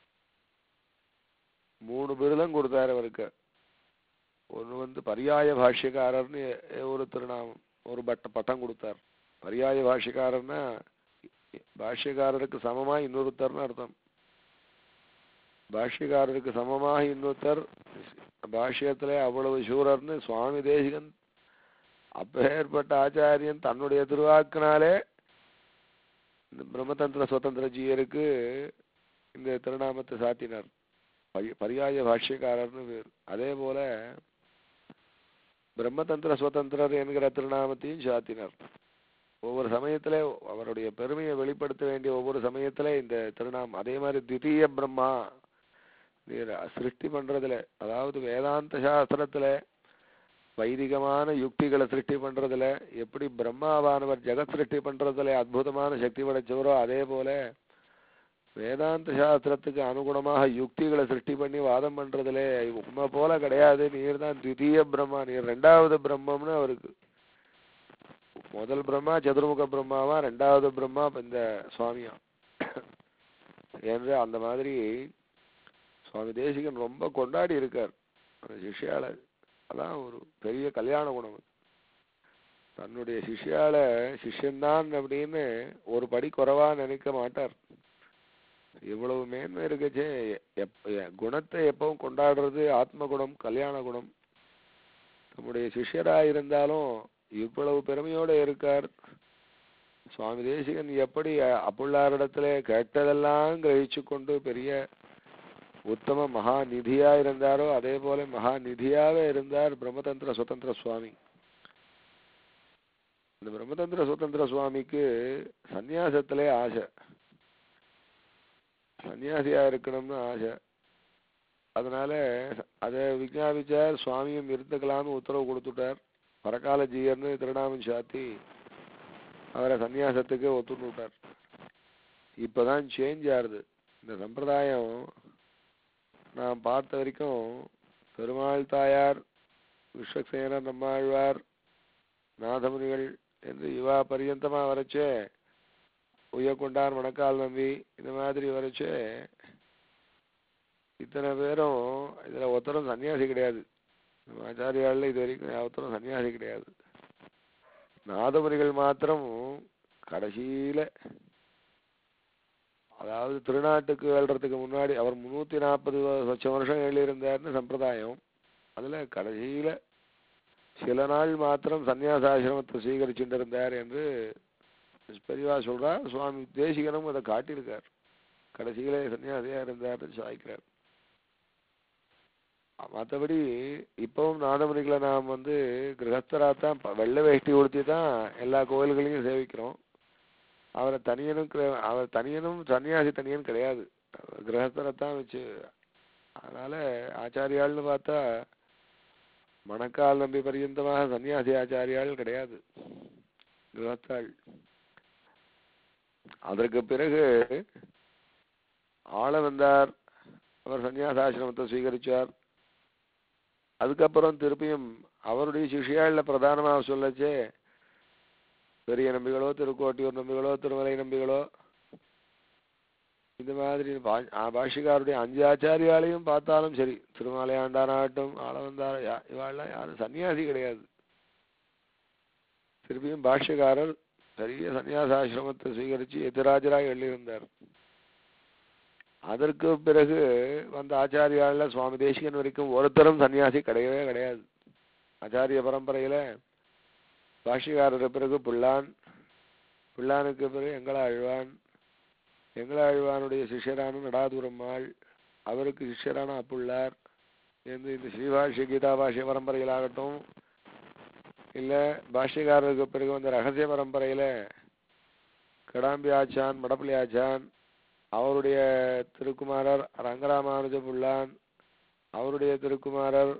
மூணு விருதம் கொடுத்தாரு அவருக்கு ஒன்று வந்து பரியாய பாஷ்யக்காரர்னு எ- ஒரு திருநாமம் ஒரு பட்ட பட்டம் கொடுத்தார் பரியாய பாஷ்யக்காரர்னா பாஷ்யக்காரருக்கு சமமாக இன்னொருத்தர்னு அர்த்தம் பாஷ்யக்காரருக்கு சமமாக இன்னொருத்தர் பாஷ்யத்துல அவ்வளவு சூரர்னு சுவாமி தேசிகன் அப்பேற்பட்ட ஆச்சாரியன் தன்னுடைய திருவாக்கினாலே இந்த பிரம்மதந்திர சுதந்திர ஜீயருக்கு இந்த திருநாமத்தை சாத்தினார் பரி- பரியாய பாஷ்யக்காரர்னு பேர் அதே போல பிரம்மதந்திர சுதந்திரர் என்கிற திருநாமத்தையும் சாத்தினார் ஒவ்வொரு சமயத்துல அவருடைய பெருமையை வெளிப்படுத்த வேண்டிய ஒவ்வொரு சமயத்துல இந்த திருநாமம் அதே மாதிரி தித்தீய பிரம்மா இது சிருஷ்டி பண்றதுல அதாவது வேதாந்த சாஸ்திரத்துல வைதிகமான யுக்திகளை சிருஷ்டி பண்றதுல எப்படி பிரம்மாவானவர் ஜெகத் சிருஷ்டி பண்றதுல அற்புதமான சக்தி படைச்சவரோ அதே போல வேதாந்த சாஸ்திரத்துக்கு அனுகுணமாக யுக்திகளை சிருஷ்டி பண்ணி வாதம் பண்றதுல உண்மை போல கிடையாது நீர் தான் தித்தீய பிரம்மா நீர் ரெண்டாவது பிரம்மம்னு அவருக்கு முதல் பிரம்மா சதுர்முக பிரம்மாவா ரெண்டாவது பிரம்மா இப்ப இந்த சுவாமியா என்று அந்த மாதிரி சுவாமி தேசிகன் ரொம்ப கொண்டாடி இருக்கார் அந்த சிஷ்யால அதான் ஒரு பெரிய கல்யாண குணம் அது. தன்னுடைய சிஷ்யால சிஷ்யன்தான் அப்படின்னு ஒரு படி குறைவா நினைக்க மாட்டார் இவ்வளவு மேன்மை இருக்கச்சே எப் எ- குணத்தை எப்பவும் கொண்டாடுறது ஆத்ம குணம் கல்யாண குணம் நம்முடைய சிஷ்யரா இருந்தாலும் இவ்வளவு பெருமையோட இருக்கார் சுவாமி தேசிகன் எப்படி அ- அப்புள்ளாரிடத்துல கேட்டதெல்லாம் கிரகிச்சு கொண்டு பெரிய உத்தம மகா நிதியா இருந்தாரோ அதே போல மகா நிதியாவே இருந்தார் பிரம்மதந்திர சுதந்திர சுவாமி இந்த பிரம்மதந்திர சுதந்திர சுவாமிக்கு சந்நியாசத்திலே ஆசை சன்னியாசியா இருக்கணும்னு ஆசை அதனால அதை விஞ்ஞாபிச்சார் சுவாமியும் இருந்துக்கலாம்னு உத்தரவு கொடுத்துட்டார் பரகால ஜீயர்னு திருநாமம் சாத்தி அவரை சந்நியாசத்துக்கு ஒத்துன்னு விட்டார் இப்பதான் சேஞ்ச் ஆறுது இந்த சம்பிரதாயம் நான் பார்த்த வரைக்கும் பெருமாள் தாயார் விஸ்வக்சேனர் நம்மாழ்வார் நாதமுனிகள் என்று இவா பரியந்தமா வரைச்சே உய்யக்கொண்டார் மணக்கால் நம்பி இந்த மாதிரி வரைச்சே இத்தனை பேரும் இதுல ஒருத்தரும் சன்னியாசி கிடையாது நம்ம ஆச்சாரியால இது வரைக்கும் ஒருத்தரும் சன்னியாசி கிடையாது நாதமுனிகள் மாத்திரம் கடைசியில அதாவது திருநாட்டுக்கு வெல்றதுக்கு முன்னாடி அவர் முன்னூத்தி நாற்பது லட்சம் வருஷம் எழுதியிருந்தார்னு சம்பிரதாயம் அதுல கடைசியில சில நாள் மாத்திரம் சந்நியாசாசிரமத்தை சுவீகரிச்சுட்டு இருந்தார் என்று பெரியவா சொல்றார் சுவாமி தேசிகனும் அதை காட்டியிருக்கார் கடைசியிலே சன்னியாசியா இருந்தார்னு சாய்க்கிறார் மற்றபடி இப்பவும் நாதமுனிகளை நாம் வந்து கிரகஸ்தராத்தான் ப- வெள்ளை வேஷ்டி உடுத்தி தான் எல்லா கோயில்களையும் சேவிக்கிறோம் அவரை தனியனும் கிர- அவர் தனியனும் சன்னியாசி தனியன் கிடையாது கிரகஸ்தரைத்தான் வச்சு அதனால ஆச்சாரியாள்னு பார்த்தா மணக்கால் நம்பி பரியந்தமாக சன்னியாசி ஆச்சாரியாள் கிடையாது கிரகத்தாள் அதற்கு பிறகு ஆள வந்தார் அவர் சன்னியாசாசிரமத்தை ஸ்வீகரிச்சார் அதுக்கப்புறம் திருப்பியும் அவருடைய சிஷியாள்ல பிரதானமாக சொல்லச்சே பெரிய நம்பிகளோ திருக்கோட்டியூர் நம்பிகளோ திருமலை நம்பிகளோ இந்த மாதிரி பா- ஆ, பாஷிகாருடைய அஞ்சு ஆச்சாரியாலையும் பார்த்தாலும் சரி திருமலையாண்டானாகட்டும் ஆளவந்தார் யா- இவாள்லாம் யாரும் சன்னியாசி கிடையாது திருப்பியும் பாஷ்யக்காரர் பெரிய சன்னியாசாசிரமத்தை சுவீகரித்து எதிராஜராக எழுதியிருந்தார் அதற்கு பிறகு வந்த ஆச்சாரியால சுவாமி தேசிகன் வரைக்கும் ஒருத்தரும் சன்னியாசி கிடையவே கிடையாது ஆச்சாரிய பரம்பரையில பாஷிகாரருக்கு பிறகு புல்லான் புல்லானுக்கு பிறகு எங்களாழ்வான் எங்களாழ்வானுடைய சிஷ்யரான நடாதுரம்மாள் அவருக்கு சிஷ்யரான அப்புள்ளார் என்று இந்த ஸ்ரீபாஷ்ய கீதா பாஷ்ய பரம்பரையிலாகட்டும் இல்ல பாஷ்யக்காரருக்கு பிறகு வந்த ரகசிய பரம்பரையில கடாம்பி ஆச்சான் மடப்பள்ளி ஆச்சான் அவருடைய திருக்குமாரர் ரங்கராமானுஜ புல்லான் அவருடைய திருக்குமாரர்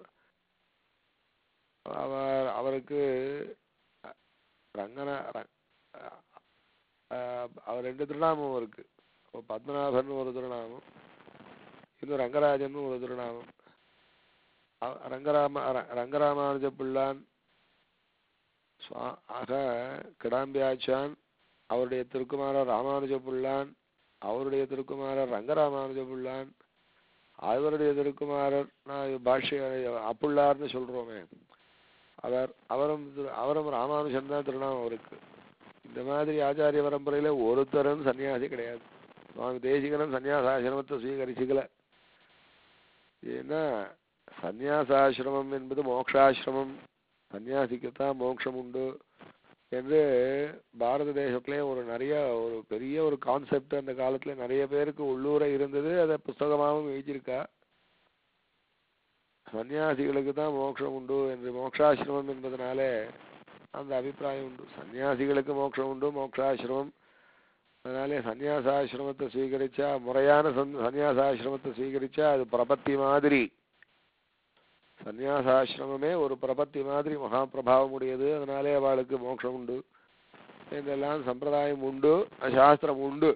அவர் அவருக்கு ரங்கன ர- அஹ் அவர் ரெண்டு திருநாமம் இருக்கு ஒரு பத்மநாபன் ஒரு திருநாமம் இன்னும் ரங்கராஜன் ஒரு திருநாமம் அவ- ரங்கராம ர- ரங்கராமானுஜ புல்லான் சுவா- ஆக கிடாம்பியாச்சான் அவருடைய திருக்குமாரர் ராமானுஜ புல்லான் அவருடைய திருக்குமாரர் ரங்கராமானுஜ புல்லான் அவருடைய திருக்குமாரர் நான் பாஷ்ய அப்புள்ளார்னு சொல்றோமே அவர் அவரும் திரு- அவரும் ராமானுஜன் தான் திருநாமம் அவருக்கு இந்த மாதிரி ஆச்சாரிய பரம்பரையில ஒருத்தரும் சன்னியாசி கிடையாது சுவாமி தேசிகனும் சன்னியாசாசிரமத்தை சுவீகரிச்சுக்கல ஏன்னா சந்நியாசாசிரமம் என்பது மோக்ஷாசிரமம் சன்னியாசிக்குத்தான் மோட்சம் உண்டு என்று பாரத தேசத்திலே ஒரு நிறைய ஒரு பெரிய ஒரு கான்செப்ட் அந்த காலத்துல நிறைய பேருக்கு உள்ளூர இருந்தது அதை புஸ்தகமாகவும் எழுதியிருக்கா சன்னியாசிகளுக்கு தான் மோட்சம் உண்டு என்று மோக்ஷாசிரமம் என்பதனாலே அந்த அபிப்பிராயம் உண்டு சன்னியாசிகளுக்கு மோட்சம் உண்டு மோக்ஷாசிரமம் அதனாலே சந்நியாசாசிரமத்தை ஸ்வீகரிச்சா முறையான சன் சந்நியாசாசிரமத்தை ஸ்வீகரிச்சா அது பிரபத்தி மாதிரி சந்நியாசாசிரமமே ஒரு பிரபத்தி மாதிரி மகா பிரபாவம் உடையது அதனாலே அவளுக்கு மோட்சம் உண்டு இதெல்லாம் சம்பிரதாயம் உண்டு சாஸ்திரம் உண்டு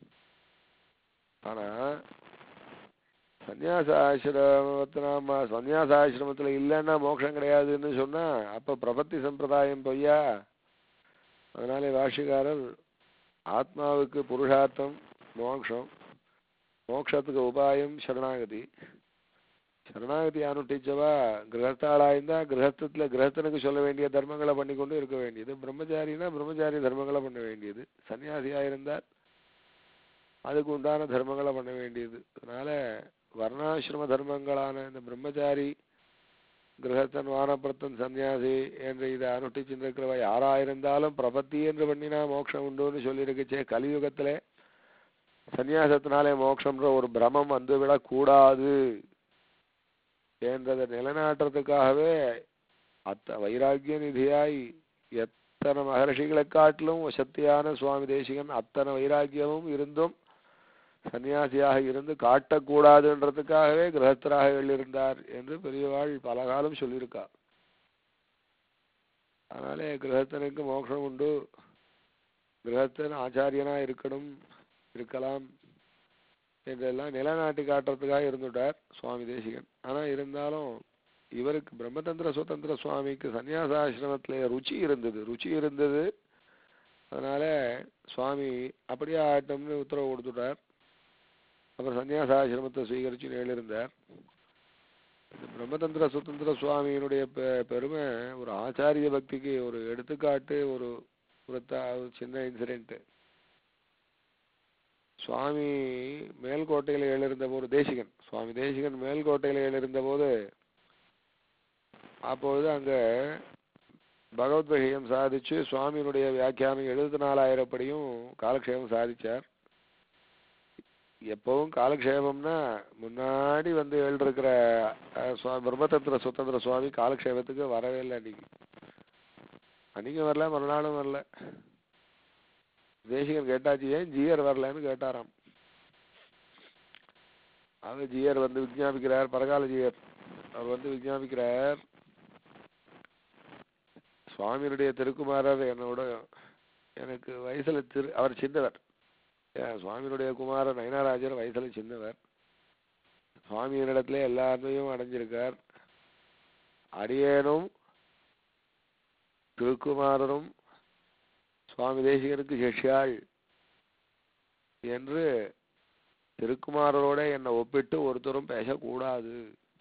ஆனா சந்நியாசாசிரமத்தை நாம சந்நியாசாசிரமத்துல இல்லைன்னா மோட்சம் கிடையாதுன்னு சொன்னா அப்ப பிரபத்தி சம்பிரதாயம் பொய்யா அதனாலே பாஷிகாரர் ஆத்மாவுக்கு புருஷார்த்தம் மோட்சம் மோட்சத்துக்கு உபாயம் சரணாகதி சரணாகதி அனுஷ்டிச்சவா கிரகஸ்தாளா இருந்தா கிரகஸ்தத்துல கிரகஸ்தனுக்கு சொல்ல வேண்டிய தர்மங்களை பண்ணி கொண்டு இருக்க வேண்டியது பிரம்மச்சாரினா பிரம்மச்சாரி தர்மங்களை பண்ண வேண்டியது சன்னியாசியா இருந்தால் அதுக்கு உண்டான தர்மங்களை பண்ண வேண்டியது அதனால வர்ணாசிரம தர்மங்களான இந்த பிரம்மச்சாரி கிரகஸ்தன் வானப்பிரத்தன் சன்னியாசி என்று இதை அனுஷ்டிச்சுருக்கிறவ யாரா இருந்தாலும் பிரபத்தி என்று பண்ணினா மோட்சம் உண்டுன்னு சொல்லியிருக்குச்சே கலியுகத்துல சந்நியாசத்தினாலே மோட்சம்ன்ற ஒரு பிரமம் வந்துவிடக் கூடாது என்றதை நிலைநாட்டுறதுக்காகவே அத்த வைராக்கிய நிதியாய் எத்தனை மகர்ஷிகளை காட்டிலும் சக்தியான சுவாமி தேசிகன் அத்தனை வைராக்கியமும் இருந்தும் சன்னியாசியாக இருந்து காட்டக்கூடாதுன்றதுக்காகவே கிரகஸ்தராக எழுந்தார் என்று பெரியவாள் பல காலம் சொல்லியிருக்கார் அதனாலே கிரகஸ்தனுக்கு மோட்சம் உண்டு கிரகஸ்தன் ஆச்சாரியனா இருக்கணும் இருக்கலாம் என்றெல்லாம் நிலைநாட்டி காட்டுறதுக்காக இருந்துட்டார் சுவாமி தேசிகன் ஆனா இருந்தாலும் இவருக்கு பிரம்மதந்திர சுதந்திர சுவாமிக்கு சன்னியாசாசிரமத்துல ருச்சி இருந்தது ருச்சி இருந்தது அதனால சுவாமி அப்படியே ஆட்டம்னு உத்தரவு கொடுத்துட்டார் அப்புறம் சன்னியாசாசிரமத்தை ஸ்வீகரிச்சு எழுந்தார் இந்த பிரம்மதந்திர சுதந்திர சுவாமியினுடைய பெ- பெருமை ஒரு ஆச்சாரிய பக்திக்கு ஒரு எடுத்துக்காட்டு ஒரு ஒரு த- ஒரு சின்ன இன்சிடென்ட் சுவாமி மேல்கோட்டையில் எழுந்த போது தேசிகன் சுவாமி தேசிகன் மேல்கோட்டையில் எழுந்த போது அப்பொழுது அங்க பகவத் விஷயம் சாதிச்சு சுவாமியினுடைய வியாக்கியானம் எழுபத்தி நாலாயிரப்படியும் காலக்ஷேபம் சாதிச்சார் எப்பவும் காலக்ஷேபம்னா முன்னாடி வந்து எழுதிருக்கிற அஹ், சுவா- பிரம்மதந்திர சுதந்திர சுவாமி காலக்ஷேபத்துக்கு வரவே இல்லை அன்னைக்கு அன்னைக்கு வரல மறுநாளும் வரல தேசிகன் கேட்டாச்சு ஏன் ஜியர் வரலன்னு கேட்டாராம் அவர் ஜியர் வந்து விஜாபிக்கிறார் பரகால ஜியர் அவர் வந்து விஜாபிக்கிறார் சுவாமியினுடைய திருக்குமாரர் என்னோட எனக்கு வயசுல திரு அவர் சின்னவர் ஏன் சுவாமியினுடைய குமாரர் நயனாராஜர் வயசுல சின்னவர் சுவாமியினிடத்துல எல்லாருமையும் அடைஞ்சிருக்கார் அடியேனும் திருக்குமாரரும் சுவாமி தேசிகனுக்கு சிஷ்யாள் என்று திருக்குமாரரோட என்னை ஒப்பிட்டு ஒருத்தரும் பேசக்கூடாது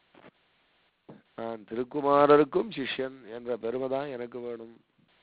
நான் திருக்குமாரருக்கும் சிஷ்யன் என்ற பெருமை தான் எனக்கு வேணும்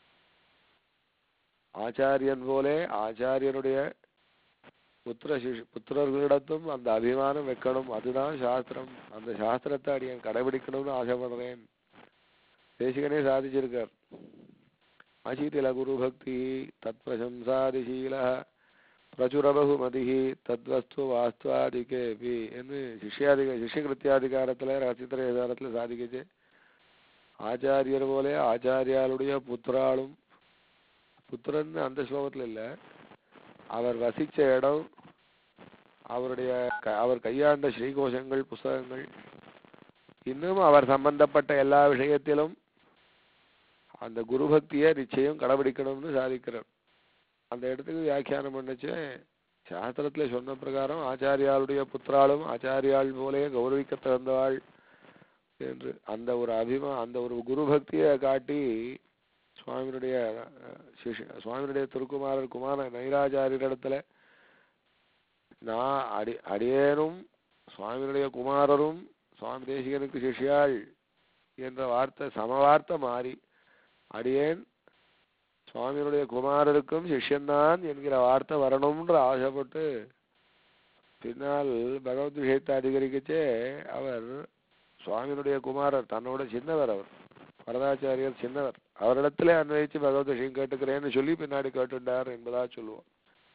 ஆச்சாரியன் போலே ஆச்சாரியனுடைய புத்திர சிஷ் புத்திரர்களிடத்தும் அந்த அபிமானம் வைக்கணும் அதுதான் சாஸ்திரம் அந்த சாஸ்திரத்தை அடியன் கடைபிடிக்கணும்னு ஆசைப்படுறேன் தேசிகனே சாதிச்சிருக்கார் அசிதில குரு பக்தி தத் பிரசம்சாதிசீல பிரச்சுர பகுமதி தத்வஸ்து வாஸ்துவாதிகேபி என்று சிஷ்யாதிக சிஷ்யகிருத்தியாதிகாரத்துல ரசித்திரேதாரத்துல சாதிக்கச்சு ஆச்சாரியர் போலே ஆச்சாரியாளுடைய புத்திராலும் புத்திரன் அந்த ஸ்லோகத்துல இல்ல அவர் வசிச்ச இடம் அவருடைய க- அவர் கையாண்ட ஸ்ரீகோஷங்கள் புஸ்தகங்கள் இன்னும் அவர் சம்பந்தப்பட்ட எல்லா விஷயத்திலும் அந்த குரு பக்தியை நிச்சயம் கடைபிடிக்கணும்னு சாதிக்கிறார் அந்த இடத்துக்கு வியாக்கியானம் பண்ணுச்சு சாஸ்திரத்துல சொன்ன பிரகாரம் ஆச்சாரியாளுடைய புத்திராலும் ஆச்சாரியாள் போலே கௌரவிக்க தகுந்தவாள் என்று அந்த ஒரு அபிமா அந்த ஒரு குரு பக்தியை காட்டி சுவாமியினுடைய அஹ், சிஷ்ய சுவாமியினுடைய திருக்குமாரர் குமார நைராச்சாரியரிடத்துல நான் அடி அடியேனும் சுவாமியினுடைய குமாரரும் சுவாமி தேசிகனுக்கு சிஷ்யாள் என்ற வார்த்தை சம வார்த்தை மாறி அடியேன் சுவாமியினுடைய குமாரருக்கும் சிஷ்யன்தான் என்கிற வார்த்தை வரணும்ன்ற ஆசைப்பட்டு பின்னால் பகவத் விஷயத்தை அதிகரிக்கச்சே அவர் சுவாமியினுடைய குமாரர் தன்னோட சின்னவர் அவர் வரதாச்சாரியர் சின்னவர் அவரிடத்திலே அன்வயிச்சு பகவத் விஷயம் கேட்டுக்கிறேன்னு சொல்லி பின்னாடி கேட்டுட்டார் என்பதா சொல்லுவோம்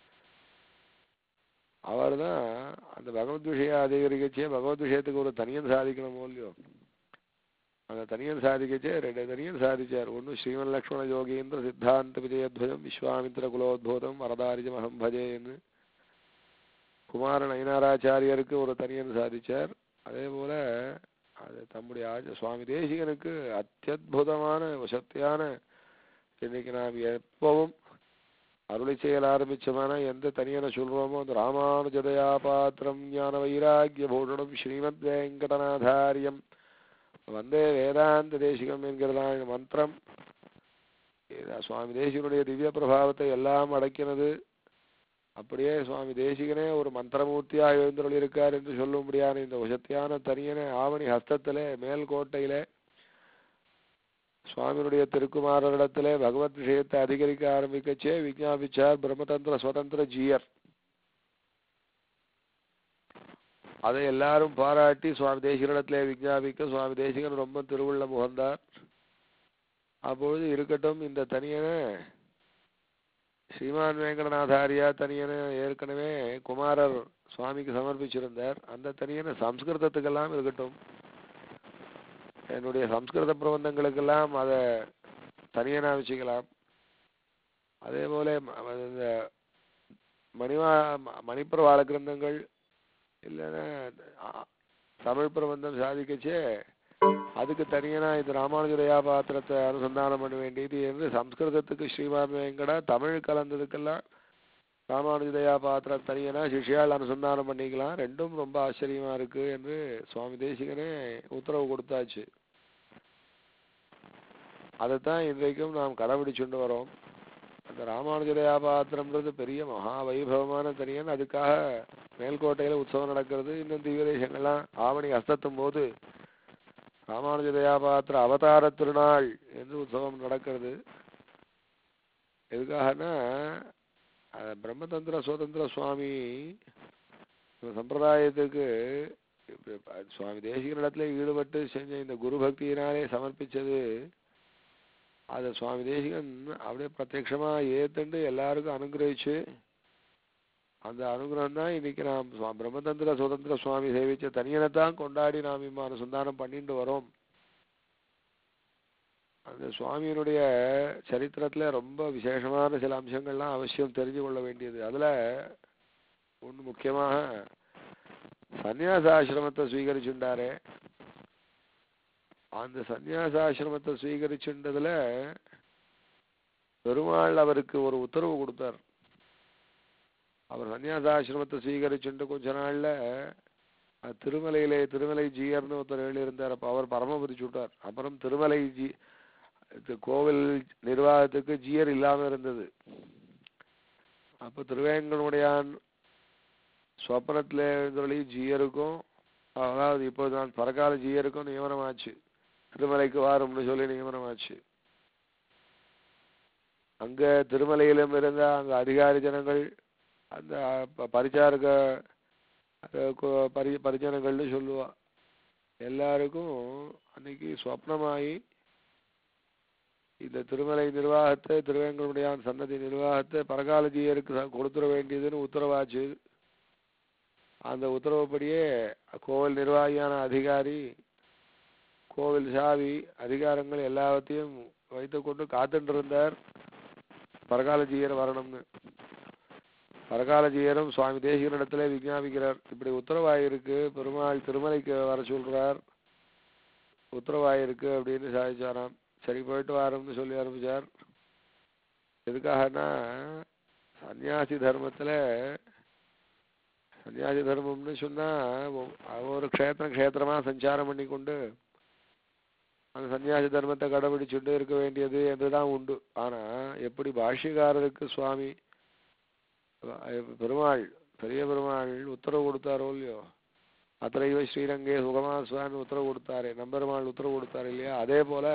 அவர்தான் அந்த பகவத் விஷயம் அதிகரிக்கச்சே பகவத் விஷயத்துக்கு ஒரு தனியன் சாதிக்கணுமோ இல்லையோ அந்த தனியன் சாதிக்கச்சே ரெண்டு தனியன் சாதிச்சார் ஒன்று ஸ்ரீமன் லக்ஷ்மண யோகீந்திர சித்தாந்த விஜயத்வஜம் விஸ்வாமித்திர குலோத்போதம் வரதாரிஜம் அகம் பஜேன்னு குமார நயனாராச்சாரியருக்கு ஒரு தனியன் சாதிச்சார் அதே போல அது தம்முடைய ஆச்ச சுவாமி தேசிகனுக்கு அத்தியுதமான வசத்தியான இன்னைக்கு நாம் எப்பவும் அருளை செயல் ஆரம்பிச்சோம்னா எந்த தனியனை சொல்றோமோ அந்த ராமானுஜதயா பாத்திரம் ஞான வைராக்கிய பூஷணம் ஸ்ரீமத் வெங்கடநாதாரியம் வந்தே வேதாந்த தேசிகம் என்கிறதான மந்திரம் இது சுவாமி தேசிகனுடைய திவ்ய பிரபாவத்தை எல்லாம் அடக்கினது அப்படியே சுவாமி தேசிகனே ஒரு மந்திரமூர்த்தியாக எழுந்தருள் இருக்கார் என்று சொல்லும்படியான இந்த உசத்தியான தனியன ஆவணி ஹஸ்தத்திலே மேல்கோட்டையிலே சுவாமியினுடைய திருக்குமாரரிடத்திலே பகவத் விஷயத்தை அதிகரிக்க ஆரம்பிக்கச்சே விஞ்ஞாபிச்சார் பிரம்மதந்திர சுதந்திர ஜீயர் அதை எல்லாரும் பாராட்டி சுவாமி தேசிகனிடத்திலே விஞ்ஞாபிக்க சுவாமி தேசிகன் ரொம்ப திருவுள்ள முகந்தார் அப்பொழுது இருக்கட்டும் இந்த தனியனை ஸ்ரீமான் வெங்கடநாதாரியா தனியனை ஏற்கனவே குமாரர் சுவாமிக்கு சமர்ப்பிச்சிருந்தார் அந்த தனியனை சம்ஸ்கிருதத்துக்கெல்லாம் இருக்கட்டும் என்னுடைய சம்ஸ்கிருத பிரபந்தங்களுக்கெல்லாம் அதை தனியனா வச்சுக்கலாம் அதே போல ம- ம- இந்த மணிவா ம- மணிப்பிரவாள கிரந்தங்கள் இல்லைன்னா அ- தமிழ் பிரபந்தம் சாதிக்கச்சே அதுக்கு தனியனா இந்த ராமானுஜரையா பாத்திரத்தை அனுசந்தானம் பண்ண வேண்டியது என்று சம்ஸ்கிருதத்துக்கு ஸ்ரீமான் வெங்கடா தமிழ் கலந்ததுக்கெல்லாம் ராமானுஜதயா பாத்திரம் தனியனா சிஷ்யால் அனுசந்தானம் பண்ணிக்கலாம் ரெண்டும் ரொம்ப ஆச்சரியமா இருக்கு என்று சுவாமி தேசிகனே உத்தரவு கொடுத்தாச்சு அதைத்தான் இன்றைக்கும் நாம் கடைபிடிச்சுண்டு வரோம் அந்த ராமானுஜதயா பாத்திரம்ன்றது பெரிய மகா வைபவமான தனியன் அதுக்காக மேல்கோட்டையில உற்சவம் நடக்கிறது இன்னும் தீவிரேசங்கள்லாம் ஆவணி அஸ்தத்தும் போது ராமானுஜ தயாபாத்திர அவதார திருநாள் என்று உற்சவம் நடக்கிறது எதுக்காகனா அஹ், பிரம்மதந்திர சுதந்திர சுவாமி இந்த சம்பிரதாயத்துக்கு இப்ப ப- சுவாமி தேசிகனிடத்துல ஈடுபட்டு செஞ்ச இந்த குரு பக்தியினாலே சமர்ப்பிச்சது அதை சுவாமி தேசிகன் அப்படியே பிரத்யக்ஷமா ஏத்துண்டு எல்லாருக்கும் அனுகிரகிச்சு அந்த அனுகிரகம் தான் இன்னைக்கு நாம் சுவா- பிரம்மதந்திர சுதந்திர சுவாமி சேவிச்ச தனியனை தான் கொண்டாடி நாம் இம்மா அனுசந்தானம் பண்ணிட்டு வரோம் அந்த சுவாமியினுடைய சரித்திரத்துல ரொம்ப விசேஷமான சில அம்சங்கள்லாம் அவசியம் தெரிஞ்சு கொள்ள வேண்டியது அதுல ஒண்ணு முக்கியமாக சந்நியாசாசிரமத்தை ஸ்வீகரிச்சுண்டாரே அந்த சந்நியாசாசிரமத்தை ஸ்வீகரிச்சுண்டதுல பெருமாள் அவருக்கு ஒரு உத்தரவு கொடுத்தார் அவர் சன்னியாசாசிரமத்தை ஸ்வீகரிச்சுட்டு கொஞ்ச நாள்ல அஹ், திருமலையிலே திருமலை ஜீயர்னு ஒருத்தர் எழுதியிருந்தார் அப்ப அவர் பரமபதிச்சு விட்டார் அப்புறம் திருமலை ஜி இது கோவில் நிர்வாகத்துக்கு ஜீயர் இல்லாம இருந்தது அப்ப திருவேங்கனுடையான் சொப்பனத்துல எழுந்தொழி ஜீயருக்கும் அதாவது இப்போது நான் பரகால ஜீயருக்கும் நியமனமாச்சு திருமலைக்கு வாரும்னு சொல்லி நியமனமாச்சு அங்க திருமலையிலும் இருந்த அங்க அதிகாரி ஜனங்கள் அந்த ப- பரிச்சாரக அஹ் கு- பரி பரிஜனங்கள்னு சொல்லுவா எல்லாருக்கும் அன்னைக்கு சொப்னமாயி இந்த திருமலை நிர்வாகத்தை திருவேங்கடமுடியான் சன்னதி நிர்வாகத்தை பரகாலஜியருக்கு ச- கொடுத்துட வேண்டியதுன்னு உத்தரவாச்சு அந்த உத்தரவுப்படியே கோவில் நிர்வாகியான அதிகாரி கோவில் சாவி அதிகாரங்கள் எல்லாத்தையும் வைத்துக்கொண்டு காத்துட்டு இருந்தார் பரகாலஜியர் வரணும்னு பரகாலஜியரும் சுவாமி தேசிகனிடத்துல விஞ்ஞாபிக்கிறார் இப்படி உத்தரவாயிருக்கு பெருமாள் திருமலைக்கு வர சொல்றார் உத்தரவாயிருக்கு அப்படின்னு சாதிச்சாராம் சரி போயிட்டு வாரோம்னு சொல்லி ஆரம்பிச்சார் எதுக்காகனா சன்னியாசி தர்மத்துல சன்னியாசி தர்மம்னு சொன்னா ஒ- ஒரு க்ஷேத்திரம் க்ஷேத்திரமா சஞ்சாரம் பண்ணி கொண்டு அந்த சன்னியாசி தர்மத்தை கடைபிடிச்சுட்டு இருக்க வேண்டியது என்றுதான் உண்டு ஆனா எப்படி பாஷ்யக்காரருக்கு சுவாமி அஹ் பெருமாள் பெரிய பெருமாள் உத்தரவு கொடுத்தாரோ இல்லையோ அத்தனைவ ஸ்ரீரங்கே சுகமா சுவாமி உத்தரவு கொடுத்தாரு நம்பெருமாள் உத்தரவு கொடுத்தாரு இல்லையா அதே போல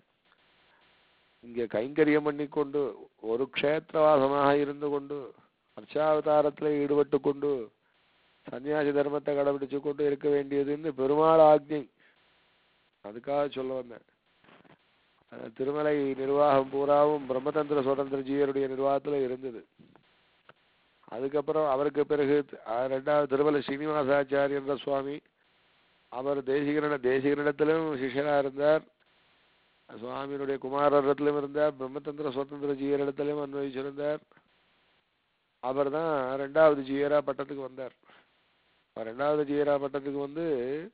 இங்க கைங்கரியம் பண்ணிக்கொண்டு ஒரு க்ஷேத்திரவாசமாக இருந்து கொண்டு அர்ச்சாவதாரத்துல ஈடுபட்டு கொண்டு சன்னியாசி தர்மத்தை கடைபிடிச்சு கொண்டு இருக்க வேண்டியதுன்னு பெருமாள் ஆக்ஞை அதுக்காக சொல்ல வந்தேன் அஹ் திருமலை நிர்வாகம் பூராவும் பிரம்மதந்திர சுதந்திர ஜீயருடைய நிர்வாகத்துல இருந்தது அதுக்கப்புறம் அவருக்கு பிறகு அஹ் ரெண்டாவது திருமலை ஸ்ரீனிவாசாச்சாரியன்ற சுவாமி அவர் தேசிகரிட தேசிகரிடத்திலும் சிஷ்யரா இருந்தார் சுவாமியினுடைய குமாரரிடத்திலும் இருந்தார் பிரம்மதந்திர சுதந்திர ஜீயரிடத்திலும் அன்வயிச்சிருந்தார் அவர் தான் ரெண்டாவது ஜீயரா பட்டத்துக்கு வந்தார் அவர் ரெண்டாவது ஜீயரா பட்டத்துக்கு வந்து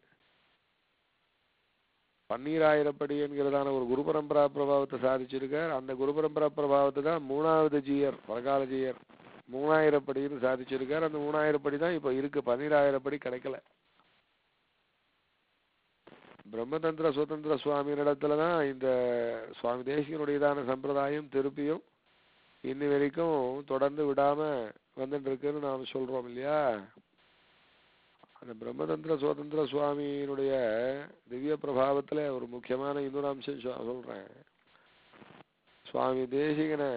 பன்னீராயிரப்படி என்கிறதான ஒரு குரு பரம்பரா பிரபாவத்தை சாதிச்சிருக்கார் அந்த குரு பரம்பரா பிரபாவத்தை தான் மூணாவது ஜீயர் பரகால ஜீயர் மூணாயிரப்படின்னு சாதிச்சிருக்கார் அந்த மூணாயிரப்படி தான் இப்போ இருக்கு பன்னீராயிரப்படி கிடைக்கல பிரம்மதந்திர சுதந்திர சுவாமி இடத்துல தான் இந்த சுவாமி தேசிகனுடையதான சம்பிரதாயம் திருப்பியும் இன்னி வரைக்கும் தொடர்ந்து விடாம வந்துட்டு இருக்குன்னு நாம் சொல்றோம் இல்லையா அந்த பிரம்மதந்திர சுதந்திர சுவாமியினுடைய திவ்ய பிரபாவத்துல ஒரு முக்கியமான இன்னொரு அம்சம் சொ- சொல்றேன் சுவாமி தேசிகனை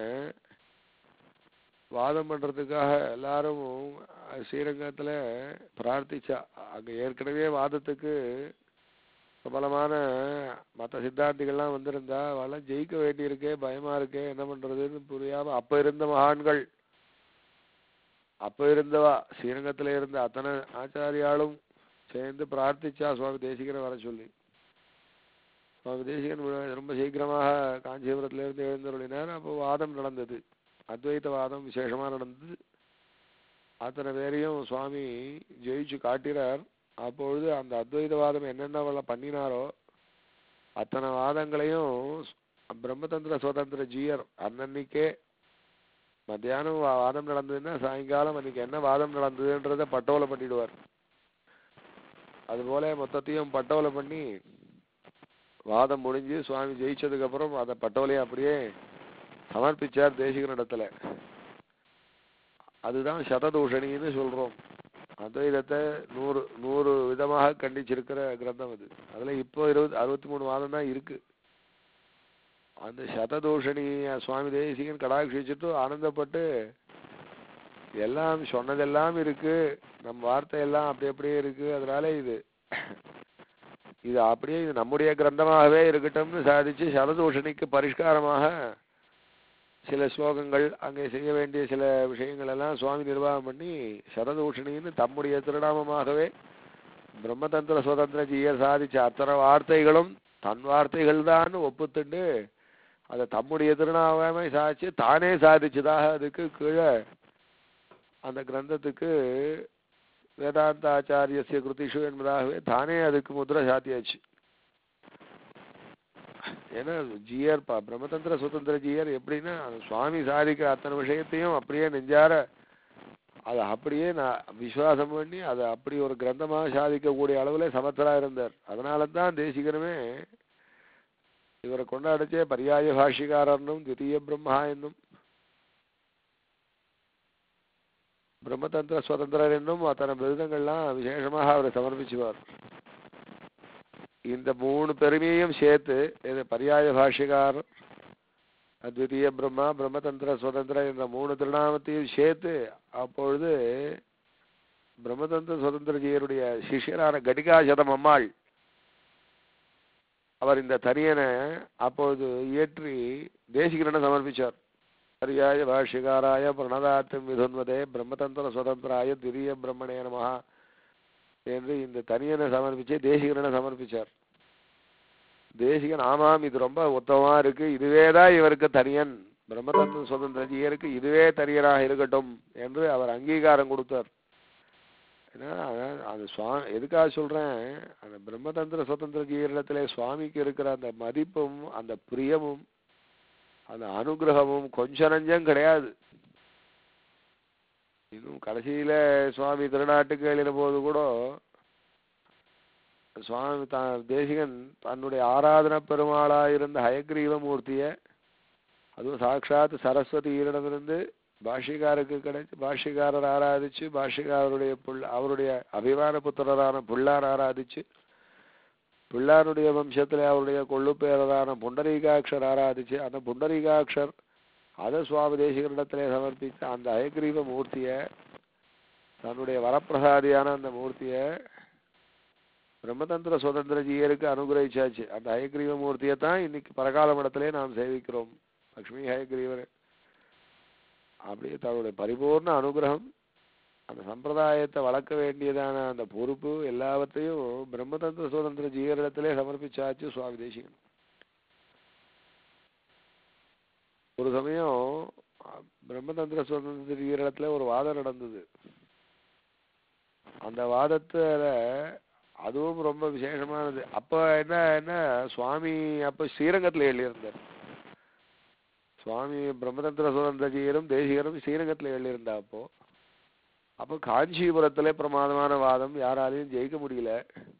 வாதம் பண்றதுக்காக எல்லாரும் அஹ், ஸ்ரீரங்கத்துல பிரார்த்திச்சா அங்க ஏற்கனவே வாதத்துக்கு பிரபலமான மற்ற சித்தாந்திகள்லாம் வந்திருந்தா அவெல்லாம் ஜெயிக்க வேண்டியிருக்கே பயமா இருக்கே என்ன பண்றதுன்னு புரியாம அப்ப இருந்த மகான்கள் அப்ப இருந்தவா ஸ்ரீரங்கத்துல இருந்த அத்தனை ஆச்சாரியாலும் சேர்ந்து பிரார்த்திச்சா சுவாமி தேசிகனை வர சொல்லி சுவாமி தேசிகன் வி- ரொம்ப சீக்கிரமாக காஞ்சிபுரத்துல இருந்து எழுந்தருளினார் அப்போ வாதம் நடந்தது அத்வைத வாதம் விசேஷமா நடந்தது அத்தனை பேரையும் சுவாமி ஜெயிச்சு காட்டினார் அப்பொழுது அந்த அத்வைத வாதம் என்னென்ன பண்ணினாரோ அத்தனை வாதங்களையும் ஸ்- பிரம்மதந்திர சுதந்திர ஜீயர் அன்னன்னைக்கே மத்தியானம் வா- வாதம் நடந்ததுன்னா சாயங்காலம் அன்னைக்கு என்ன வாதம் நடந்ததுன்றத பட்டோலை பண்ணிடுவார் அதுபோல மொத்தத்தையும் பட்டோலை பண்ணி வாதம் முடிஞ்சு சுவாமி ஜெயிச்சதுக்கு அப்புறம் அதை பட்டோலையை அப்படியே சமர்ப்பிச்சார் தேசிகனிடத்துல அதுதான் சததூஷணின்னு சொல்றோம் அத்வைதத்தை நூறு நூறு விதமாக கண்டிச்சிருக்கிற கிரந்தம் அது அதுல இப்போ இருபது அறுபத்தி மூணு வாதம் தான் இருக்கு அந்த சததூஷணி சுவாமி தேசிகன் கடாட்சிச்சுட்டு ஆனந்தப்பட்டு எல்லாம் சொன்னதெல்லாம் இருக்கு நம்ம வார்த்தை எல்லாம் அப்படி அப்படியே இருக்கு அதனால இது இது அப்படியே இது நம்முடைய கிரந்தமாகவே இருக்கட்டும்னு சாதிச்சு சததூஷணிக்கு பரிஷ்காரமாக சில ஸ்லோகங்கள் அங்கே செய்ய வேண்டிய சில விஷயங்கள் எல்லாம் சுவாமி நிர்வாகம் பண்ணி சரதூஷணின்னு தம்முடைய திருநாமமாகவே பிரம்மதந்திர சுதந்திர ஜீய சாதிச்ச அத்தனை வார்த்தைகளும் தன் வார்த்தைகள் தான் ஒப்புத்துண்டு அதை தம்முடைய திருநாமமே சாதிச்சு தானே சாதிச்சதாக அதுக்கு கீழே அந்த கிரந்தத்துக்கு வேதாந்த ஆச்சாரியசிய கிருதிஷு என்பதாகவே தானே அதுக்கு முத்திரை சாத்தியாச்சு ஏன்னா ஜியர் பா பிரம்மதந்திர சுதந்திர ஜியர் எப்படின்னா அந்த சுவாமி சாதிக்கிற அத்தனை விஷயத்தையும் அப்படியே நெஞ்சார அதை அப்படியே நான் விசுவாசம் பண்ணி அதை அப்படி ஒரு கிரந்தமாக சாதிக்கக்கூடிய அளவுல சமத்தரா இருந்தார் அதனால தான் தேசிகனுமே இவரை கொண்டாடிச்சே பரியாய பாஷிகாரனும் தித்தீய பிரம்மா என்னும் பிரம்மதந்திர சுதந்திரர் என்னும் அத்தனை விருதங்கள்லாம் விசேஷமாக அவரை சமர்ப்பிச்சுவார் இந்த மூணு பெருமையையும் சேர்த்து இது பரியாய பாஷிகார் அத்விதீய பிரம்மா பிரம்மதந்திர சுதந்திர என்ற மூணு திருநாமத்தையும் சேர்த்து அப்பொழுது பிரம்மதந்திர சுதந்திரஜியருடைய சிஷ்யரான கடிகாசதம் அம்மாள் அவர் இந்த தனியனை அப்பொழுது இயற்றி தேசிகரனை சமர்ப்பிச்சார் பரியாய பாஷிகாராய பிரணதாத்தும் விதுன்வதே பிரம்மதந்திர சுதந்திராய திரிய பிரம்மணே நமஹா என்று இந்த தனியனை சமர்ப்பிச்சு தேசிகரனை சமர்ப்பிச்சார் தேசிகன் ஆமாம் இது ரொம்ப உத்தமமா இருக்கு இதுவே தான் இவருக்கு தனியன் பிரம்மதந்திர சுதந்திர ஜீயருக்கு இதுவே தனியனாக இருக்கட்டும் என்று அவர் அங்கீகாரம் கொடுத்தார் ஏன்னா அதான் அந்த சுவாமி எதுக்காக சொல்றேன் அந்த பிரம்மதந்திர சுதந்திர ஜீயரிடத்திலே சுவாமிக்கு இருக்கிற அந்த மதிப்பும் அந்த பிரியமும் அந்த அனுகிரகமும் கொஞ்ச நஞ்சம் கிடையாது இன்னும் கடைசியில சுவாமி திருநாட்டுக்கு எழுதின போது கூட சுவாமி தான் தேசிகன் தன்னுடைய ஆராதன பெருமாளா இருந்த ஹயக்ரீவ மூர்த்திய அதுவும் சாட்சாத் சரஸ்வதியிடமிருந்து பாஷிகாருக்கு கிடைச்சு பாஷிகாரர் ஆராதிச்சு பாஷிகாரருடைய புள்ள அவருடைய அபிமான புத்திரரான புள்ளார் ஆராதிச்சு பிள்ளாருடைய வம்சத்துல அவருடைய கொள்ளுப்பேரரான புண்டரீகாட்சர் ஆராதிச்சு அந்த புண்டரீகாட்சர் அதை சுவாமி தேசிகரிடத்திலே சமர்ப்பித்த அந்த அயக்ரீவ மூர்த்திய தன்னுடைய வரப்பிரசாதியான அந்த மூர்த்திய பிரம்மதந்திர சுதந்திர ஜீயருக்கு அனுகிரகிச்சாச்சு அந்த ஹயக்ரீவ மூர்த்தியை தான் இன்னைக்கு பரகால மடத்திலே நாம் சேவிக்கிறோம் லக்ஷ்மி ஹயக்ரீவர் அப்படியே தன்னுடைய பரிபூர்ண அனுகிரகம் அந்த சம்பிரதாயத்தை வளர்க்க வேண்டியதான அந்த பொறுப்பு எல்லாவற்றையும் பிரம்மதந்திர சுதந்திர ஜீவரிடத்திலே சமர்ப்பிச்சாச்சு சுவாமி தேசிகன் ஒரு சமயம் அஹ், பிரம்மதந்திர சுதந்திர ஜீவரிடத்துல ஒரு வாதம் நடந்தது அந்த வாதத்துல அதுவும் ரொம்ப விசேஷமானது அப்ப என்ன என்ன சுவாமி அப்ப ஸ்ரீரங்கத்துல எழுதியிருந்தார் சுவாமி பிரம்மதந்திர சுதந்திர ஜீயரும் தேசிகரும் ஸ்ரீரங்கத்துல எழுதியிருந்தா அப்போ அப்போ காஞ்சிபுரத்துல பிரமாதமான வாதம் யாராலையும் ஜெயிக்க முடியல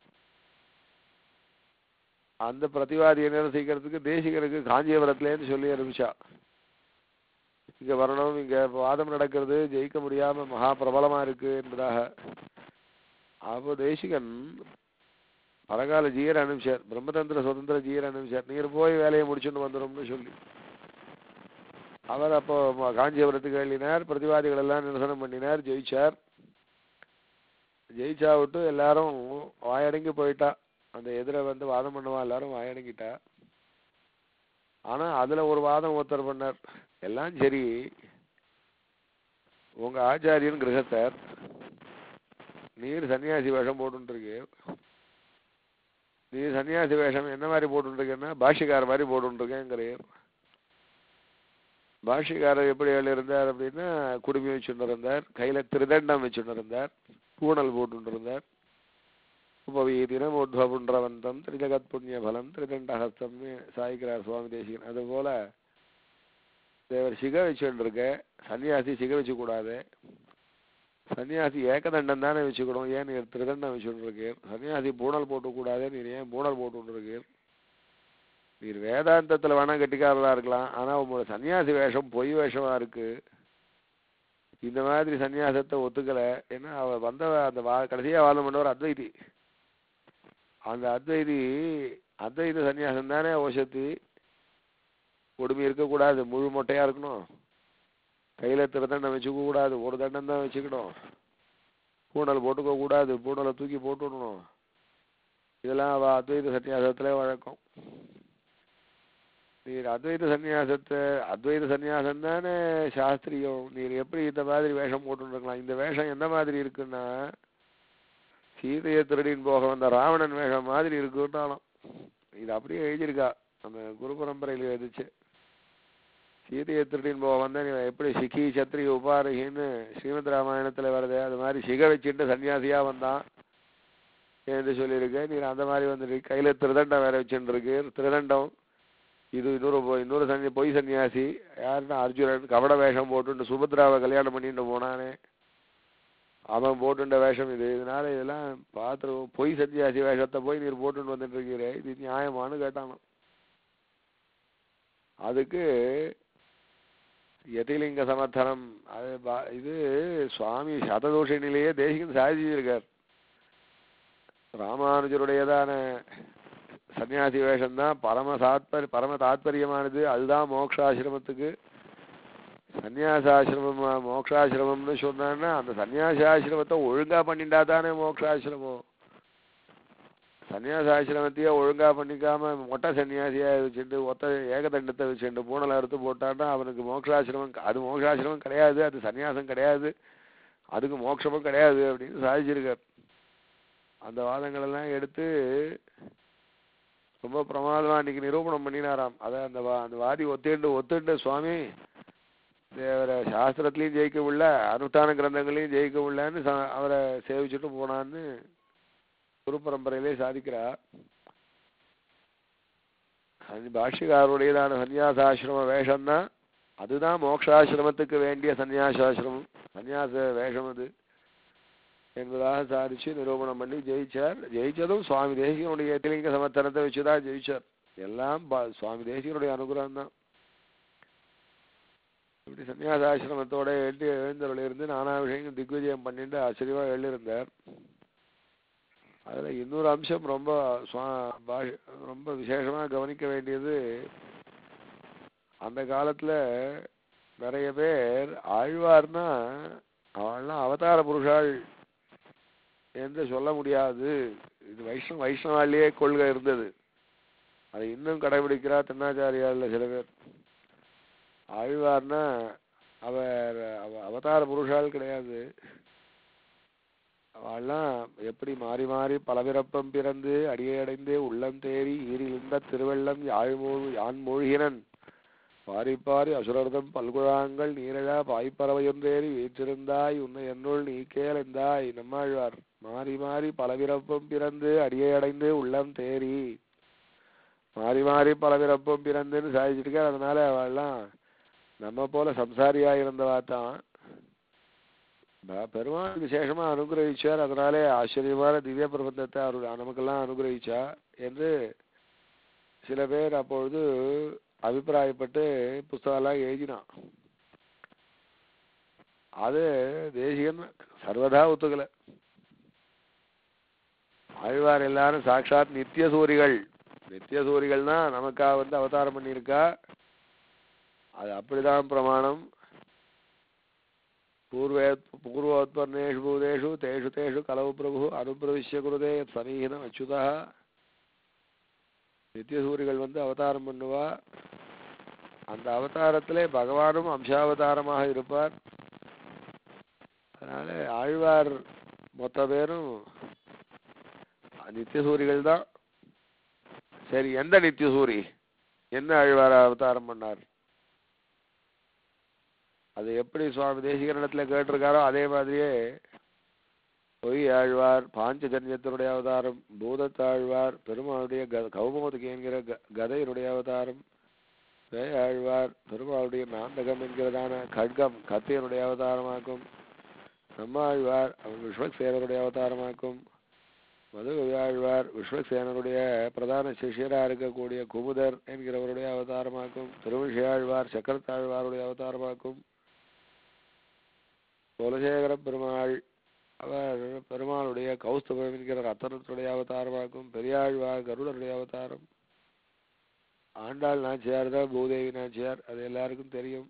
அந்த பிரதிவாதியை நிரசிக்கிறதுக்கு தேசிகருக்கு காஞ்சிபுரத்துலேருந்து சொல்லி அனுப்பிச்சா இங்க வரணும் இங்க வாதம் நடக்கிறது ஜெயிக்க முடியாம மகா பிரபலமா இருக்கு என்பதாக அப்போ தேசிகன் பரகால ஜீயர் அனுப்பிச்சார் பிரம்மதந்திர சுதந்திர ஜீயர் அனுப்பிச்சார் நீர் போய் வேலையை முடிச்சுட்டு வந்துடும்னு சொல்லி அவர் அப்போ ம- காஞ்சிபுரத்துக்கு எழுதினார் பிரதிவாதிகள் எல்லாம் நிரசனம் பண்ணினார் ஜெயிச்சார் ஜெயிச்சா விட்டு எல்லாரும் வாயடங்கி போயிட்டா அந்த எதிர வந்து வாதம் பண்ணுவா எல்லாரும் வாயடங்கிட்டா ஆனா அதுல ஒரு வாதம் ஒருத்தர் பண்ணார் எல்லாம் சரி உங்க ஆச்சாரியன் கிரகஸ்தர் நீர் சன்னியாசி வேஷம் போட்டுருக்கு நீ சன்னியாசி வேஷம் என்ன மாதிரி போட்டுருக்கேன்னா பாஷிக்கார மாதிரி போட்டுருக்கேங்கிறீர் பாஷிக்காரர் எப்படி இருந்தார் அப்படின்னா குடுமி வச்சுட்டு இருந்தார் கையில திருதண்டம் வச்சுட்டு இருந்தார் பூணல் போட்டு இருந்தார் உபவீதினம் உத்வபுன்றவந்தம் திரிஜகத் புண்ணிய பலம் திரிதண்டஹஸ்தம்னு சாய்க்கிறார் சுவாமி தேசிகன் அது போல தேவர் சிக வச்சுட்டு இருக்க சன்னியாசி சிக வச்சு கூடாது சன்னியாசி ஏகதண்டம் தானே வச்சுக்கணும் ஏன் நீர் திருதண்டம் வச்சுட்டு இருக்கீர் சன்னியாசி பூணல் போட்டு கூடாது நீர் ஏன் பூணல் போட்டு இருக்கீர் நீர் வேதாந்தத்துல வேணா கெட்டிக்காரதா இருக்கலாம் ஆனா உங்களோட சன்னியாசி வேஷம் பொய் வேஷமா இருக்கு இந்த மாதிரி சன்னியாசத்தை ஒத்துக்கல ஏன்னா அவ வந்த அந்த வா கடைசியா வாதம் பண்ணவர் அத்வைதி அந்த அத்வைதி அத்வைத சன்னியாசம் தானே ஓசத்தி கொடுமை இருக்கக்கூடாது முழு மொட்டையா இருக்கணும் கையில திருதண்டம் வச்சுக்க கூடாது ஒரு தண்டம் தான் வச்சுக்கணும் பூணல் போட்டுக்க கூடாது பூணலை தூக்கி போட்டு விடணும் இதெல்லாம் அவ அத்வைத சன்னியாசத்துல வழக்கம் நீர் அத்வைத சன்னியாசத்தை அத்வைத சன்னியாசம் தானே சாஸ்திரியம் நீர் எப்படி இந்த மாதிரி வேஷம் போட்டுருக்கலாம் இந்த வேஷம் எந்த மாதிரி இருக்குன்னா சீதையை திருடின்னு போக வந்த ராவணன் வேஷம் மாதிரி இருக்குன்னாலும் இது அப்படியே எழுதியிருக்கா அந்த குரு பரம்பரையில் எழுதிச்சு சீதையை திருடின்னு போக வந்தா நீ எப்படி சிக்கி சத்ரி உபாரகின்னு ஸ்ரீமத் ராமாயணத்துல வருது அது மாதிரி சிக வச்சுட்டு சன்னியாசியா வந்தான் என்று சொல்லியிருக்கு நீர் அந்த மாதிரி வந்துருக்கு கையில திருதண்டம் வேற வச்சுட்டு இருக்கு திருதண்டம் இது இன்னொரு பொ- இன்னொரு சன்னிய பொய் சன்னியாசி யாருன்னா அர்ஜுனன் கபட வேஷம் போட்டுட்டு சுபத்ராவை கல்யாணம் பண்ணிட்டு போனானே அவன் போட்டுண்ட வேஷம் இது இதனால இதெல்லாம் பார்த்துருவோம் பொய் சன்னியாசி வேஷத்தை போய் நீர் போட்டுட்டு வந்துட்டு இருக்கிறே இது நியாயமானு கேட்டானோ அதுக்கு யதிலிங்க சமர்த்தனம் அது பா- இது சுவாமி சததோஷினிலேயே தேசிகன் சாதிச்சிருக்கார் ராமானுஜருடையதான சன்னியாசி வேஷம்தான் பரம தாத்பர் பரம தாத்பரியமானது அதுதான் மோக்ஷாசிரமத்துக்கு சன்னியாசாசிரமம் மோக்ஷாசிரமம்னு சொன்னான்னா அந்த சன்னியாசாசிரமத்தை ஒழுங்கா பண்ணிட்டா தானே மோக்ஷாசிரமம் சன்னியாசாசிரமத்தையே ஒழுங்கா பண்ணிக்காம மொட்டை சன்னியாசியா வச்சுட்டு ஒத்த ஏகதண்டத்தை வச்சுட்டு பூனலை அறுத்து போட்டான்னா அவனுக்கு மோக்ஷாசிரமம் அது மோக்ஷாசிரமம் கிடையாது அது சன்னியாசம் கிடையாது அதுக்கு மோட்சமும் கிடையாது அப்படின்னு சாதிச்சிருக்கார் அந்த வாதங்கள் எல்லாம் எடுத்து ரொம்ப பிரமாதமா அன்னைக்கு நிரூபணம் பண்ணினாராம் அத அந்த வா- அந்த வாதி ஒத்துண்டு ஒத்துண்டு சுவாமி அவரை சாஸ்திரத்திலையும் ஜெயிக்க உள்ள அனுஷ்டான கிரந்தங்களையும் ஜெயிக்க உள்ளன்னு ச- அவரை சேவிச்சுட்டு போனான்னு குரு பரம்பரையிலே சாதிக்கிறார் அது பாஷ்யக்காரருடையதான சன்னியாசாசிரம வேஷம்தான் அதுதான் மோக்ஷாசிரமத்துக்கு வேண்டிய சன்னியாசாசிரமம் சன்னியாச வேஷம் அது என்பதாக சாதிச்சு நிரூபணம் பண்ணி ஜெயிச்சார் ஜெயிச்சதும் சுவாமி தேசிகனுடைய எத்திலிங்க சமர்த்தனத்தை வச்சுதான் ஜெயிச்சார் எல்லாம் பா- சுவாமி தேசிகனுடைய அனுகிரகம் தான் இப்படி சன்னியாசாசிரமத்தோட எழுதி எழுந்தருள் இருந்து நானா விஷயங்கள் திக்விஜயம் பண்ணிட்டு ஆச்சரியமா எழுதியிருந்தார் அதுல இன்னொரு அம்சம் ரொம்ப சுவா- பாஷ- ரொம்ப விசேஷமா கவனிக்க வேண்டியது அந்த காலத்துல நிறைய பேர் ஆழ்வார்னா அவள்லாம் அவதார புருஷாள் என்று சொல்ல முடியாது இது வைஷ்ணவ வைஷ்ணவாலேயே கொள்கை இருந்தது அதை இன்னும் கடைபிடிக்கிறா தென்னாச்சாரியார்ல சில பேர் ஆழ்வார்னா அவர் அவ- அவதார புருஷால் கிடையாது அவெல்லாம் எப்படி மாறி மாறி பலபிறப்பம் பிறந்து அடியை அடைந்து உள்ளம் தேறி ஈரிலிருந்த திருவள்ளம் யாழ்மூழ் யான் மூழ்கினன் பாரி பாரி அசுரர்தம் பல்குழாங்கள் நீரழா பாய்ப்பறவையொன்றேறி வீற்றிருந்தாய் உன்னை என்னுள் நீ கேளந்தாய் நம்மாழ்வார் மாறி மாறி பலபிறப்பும் பிறந்து அடியை அடைந்து உள்ளம் தேறி மாறி மாறி பலபிறப்பும் பிறந்துன்னு சாதிச்சிருக்கார் அதனால அவெல்லாம் நம்ம போல சம்சாரியா இருந்தவா தான் ப- பெருமாள் விசேஷமா அனுகிரகிச்சார் அதனாலே ஆச்சரியமான திவ்ய பிரபந்தத்தை அவர் நமக்கெல்லாம் அனுகிரகிச்சா என்று சில பேர் அப்பொழுது அபிப்பிராயப்பட்டு புஸ்தகம்லாம் எழுதினான் அது தேசிகன் சர்வதா ஒத்துக்கல ஆழ்வார் எல்லாரும் சாட்சாத் நித்திய சூரிகள் நித்திய சூரிகள்னா நமக்காக வந்து அவதாரம் பண்ணியிருக்கா அது அப்படிதான் பிரமாணம் பூர்வே பூர்வோத்பன்னேஷு பூதேஷு தேஷு தேஷு கலவு பிரபு அனுப்பிரவிஷ்ய குருதே சமீகிதம் அச்சுதா நித்தியசூரிகள் வந்து அவதாரம் பண்ணுவா அந்த அவதாரத்திலே பகவானும் அம்சாவதாரமாக இருப்பார் அதனால ஆழ்வார் மொத்த பேரும் நித்தியசூரிகள் தான் சரி எந்த நித்தியசூரி என்ன ஆழ்வார் அவதாரம் பண்ணார் அது எப்படி சுவாமி தேசிகரிடத்துல கேட்டிருக்காரோ அதே மாதிரியே பொய் ஆழ்வார் பாஞ்சஜன்யத்தினுடைய அவதாரம் பூதத்தாழ்வார் பெருமாளுடைய க கௌமோதுக்கு என்கிற க கதையினுடைய அவதாரம் பேய் ஆழ்வார் பெருமாளுடைய நாந்தகம் என்கிறதான கட்கம் கத்தையனுடைய அவதாரமாக்கும் நம்மாழ்வார் அவர் விஸ்வக்சேனருடைய அவதாரமாக்கும் மதுகவி ஆழ்வார் விஸ்வக்சேனருடைய பிரதான சிஷியராக இருக்கக்கூடிய குமுதர் என்கிறவருடைய அவதாரமாக்கும் திருவிஷயாழ்வார் சக்கரத்தாழ்வாருடைய அவதாரமாக்கும் குலசேகர பெருமாள் அவர் பெருமாளுடைய கௌஸ்தவம் என்கிற ரத்தனத்துடைய அவதாரமாக்கும் பெரியாழ்வார் கருடருடைய அவதாரம் ஆண்டாள் நாச்சியார் தான் பூதேவி நாச்சியார் அது எல்லாருக்கும் தெரியும்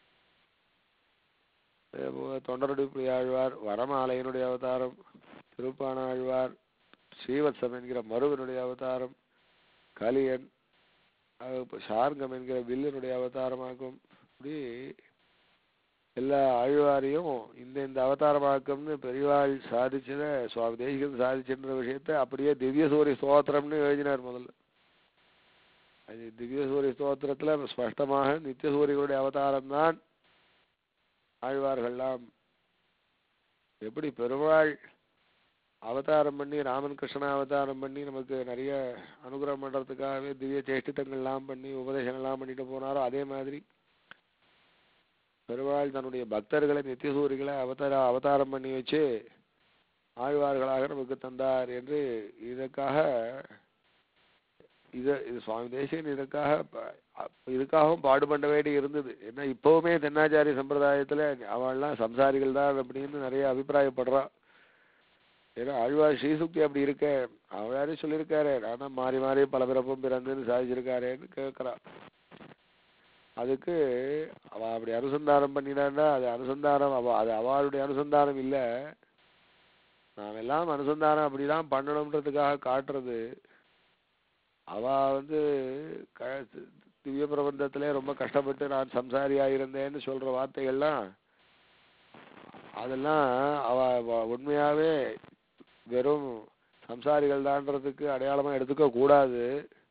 அதேபோல தொண்டரடி ஆழ்வார் வரமாலையனுடைய அவதாரம் திருப்பானாழ்வார் ஸ்ரீவத்சம் என்கிற மருவனுடைய அவதாரம் கலியன் சார்கம் என்கிற வில்லினுடைய அவதாரமாக்கும் இப்படி எல்லா ஆழ்வாரையும் இந்த இந்த அவதாரமாக்கம்னு பெரியவாள் சாதிச்சத சுவாமி தேசிகன் சாதிச்சுன்ற விஷயத்த அப்படியே திவ்ய சூரிய ஸ்தோத்திரம்னு எழுதினார் முதல்ல அது திவ்ய சூரிய ஸ்தோத்திரத்துல ஸ்பஷ்டமாக நித்திய சூரியனுடைய அவதாரம் தான் ஆழ்வார்கள்லாம் எப்படி பெருமாள் அவதாரம் பண்ணி ராமன் கிருஷ்ண அவதாரம் பண்ணி நமக்கு நிறைய அனுகிரகம் பண்றதுக்காகவே திவ்ய சேஷ்டித்தங்கள்லாம் பண்ணி உபதேசங்கள்லாம் பண்ணிட்டு போனாரோ அதே மாதிரி பெருமாள் தன்னுடைய பக்தர்களை நித்தியசூரிகளை அவதார அவதாரம் பண்ணி வச்சு ஆழ்வார்களாக நமக்கு தந்தார் என்று இதற்காக இது இது சுவாமி தேசிகன் இதற்காக ப- அ- இதுக்காகவும் பாடுபட வேண்டி இருந்தது ஏன்னா இப்பவுமே தென்னாச்சாரிய சம்பிரதாயத்துல அவள்லாம் சம்சாரிகள் தான் அப்படின்னு நிறைய அபிப்பிராயப்படுறா ஏன்னா ஆழ்வார் ஸ்ரீசுக்தி அப்படி இருக்க அவளாரே சொல்லியிருக்காரு ஆனா மாறி மாறி பல பிறப்பும் பிறந்துன்னு சாதிச்சிருக்காரேன்னு கேட்கறா அதுக்கு அவ அப்படி அனுசந்தானம் பண்ணினான்னா அது அனுசந்தானம் அவ அது அவளுடைய அனுசந்தானம் இல்ல நாம் எல்லாம் அனுசந்தானம் அப்படிதான் பண்ணணுன்றதுக்காக காட்டுறது அவ வந்து க- திவ்ய பிரபந்தத்திலே ரொம்ப கஷ்டப்பட்டு நான் சம்சாரியா இருந்தேன்னு சொல்ற வார்த்தைகள்லாம் அதெல்லாம் அவ அவ உண்மையாவே வெறும் சம்சாரிகள் தான்றதுக்கு அடையாளமா எடுத்துக்க கூடாது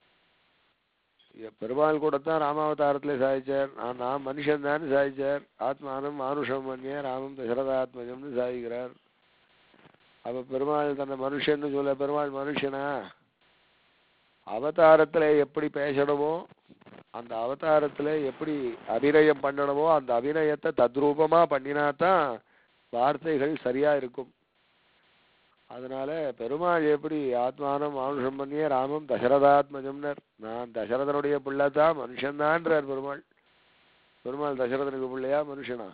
இ- பெருமாள் கூட தான் ராமாவதாரத்திலே சாதிச்சார் நான் நான் மனுஷன் தான் சாதிச்சார் ஆத்மானம் மானுஷம் மன்னிய ராமம் தசரதாத்மஜம்னு சாதிக்கிறார் அப்ப பெருமாள் தன்னை மனுஷன்னு சொல்ல பெருமாள் மனுஷனா அவதாரத்துல எப்படி பேசணுமோ அந்த அவதாரத்துல எப்படி அபிநயம் பண்ணணுமோ அந்த அபிநயத்தை தத்ரூபமா பண்ணினாதான் வார்த்தைகள் சரியா இருக்கும் அதனால பெருமாள் எப்படி ஆத்மானம் மானுஷம் பண்ணிய ராமம் தசரதாத்மஜம்னர் நான் தசரதனுடைய பிள்ளை தான் மனுஷன்தான்றார் பெருமாள் பெருமாள் தசரதனுக்கு பிள்ளையா மனுஷனா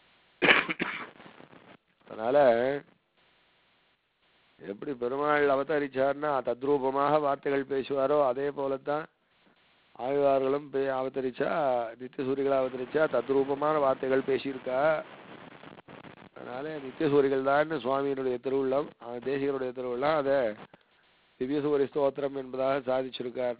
அதனால எப்படி பெருமாள் அவதரிச்சார்னா தத்ரூபமாக வார்த்தைகள் பேசுவாரோ அதே போலத்தான் ஆழ்வார்களும் பே- அவதரிச்சா நித்தியசூரிகள் அவதரிச்சா தத்ரூபமான வார்த்தைகள் பேசியிருக்கா அதனால நித்தியசூரிகள் தான் சுவாமியினுடைய திருவுள்ளம் அஹ் தேசிகருடைய திருவுள்ளம் அதை திவ்யசூரி ஸ்தோத்திரம் என்பதாக சாதிச்சிருக்கார்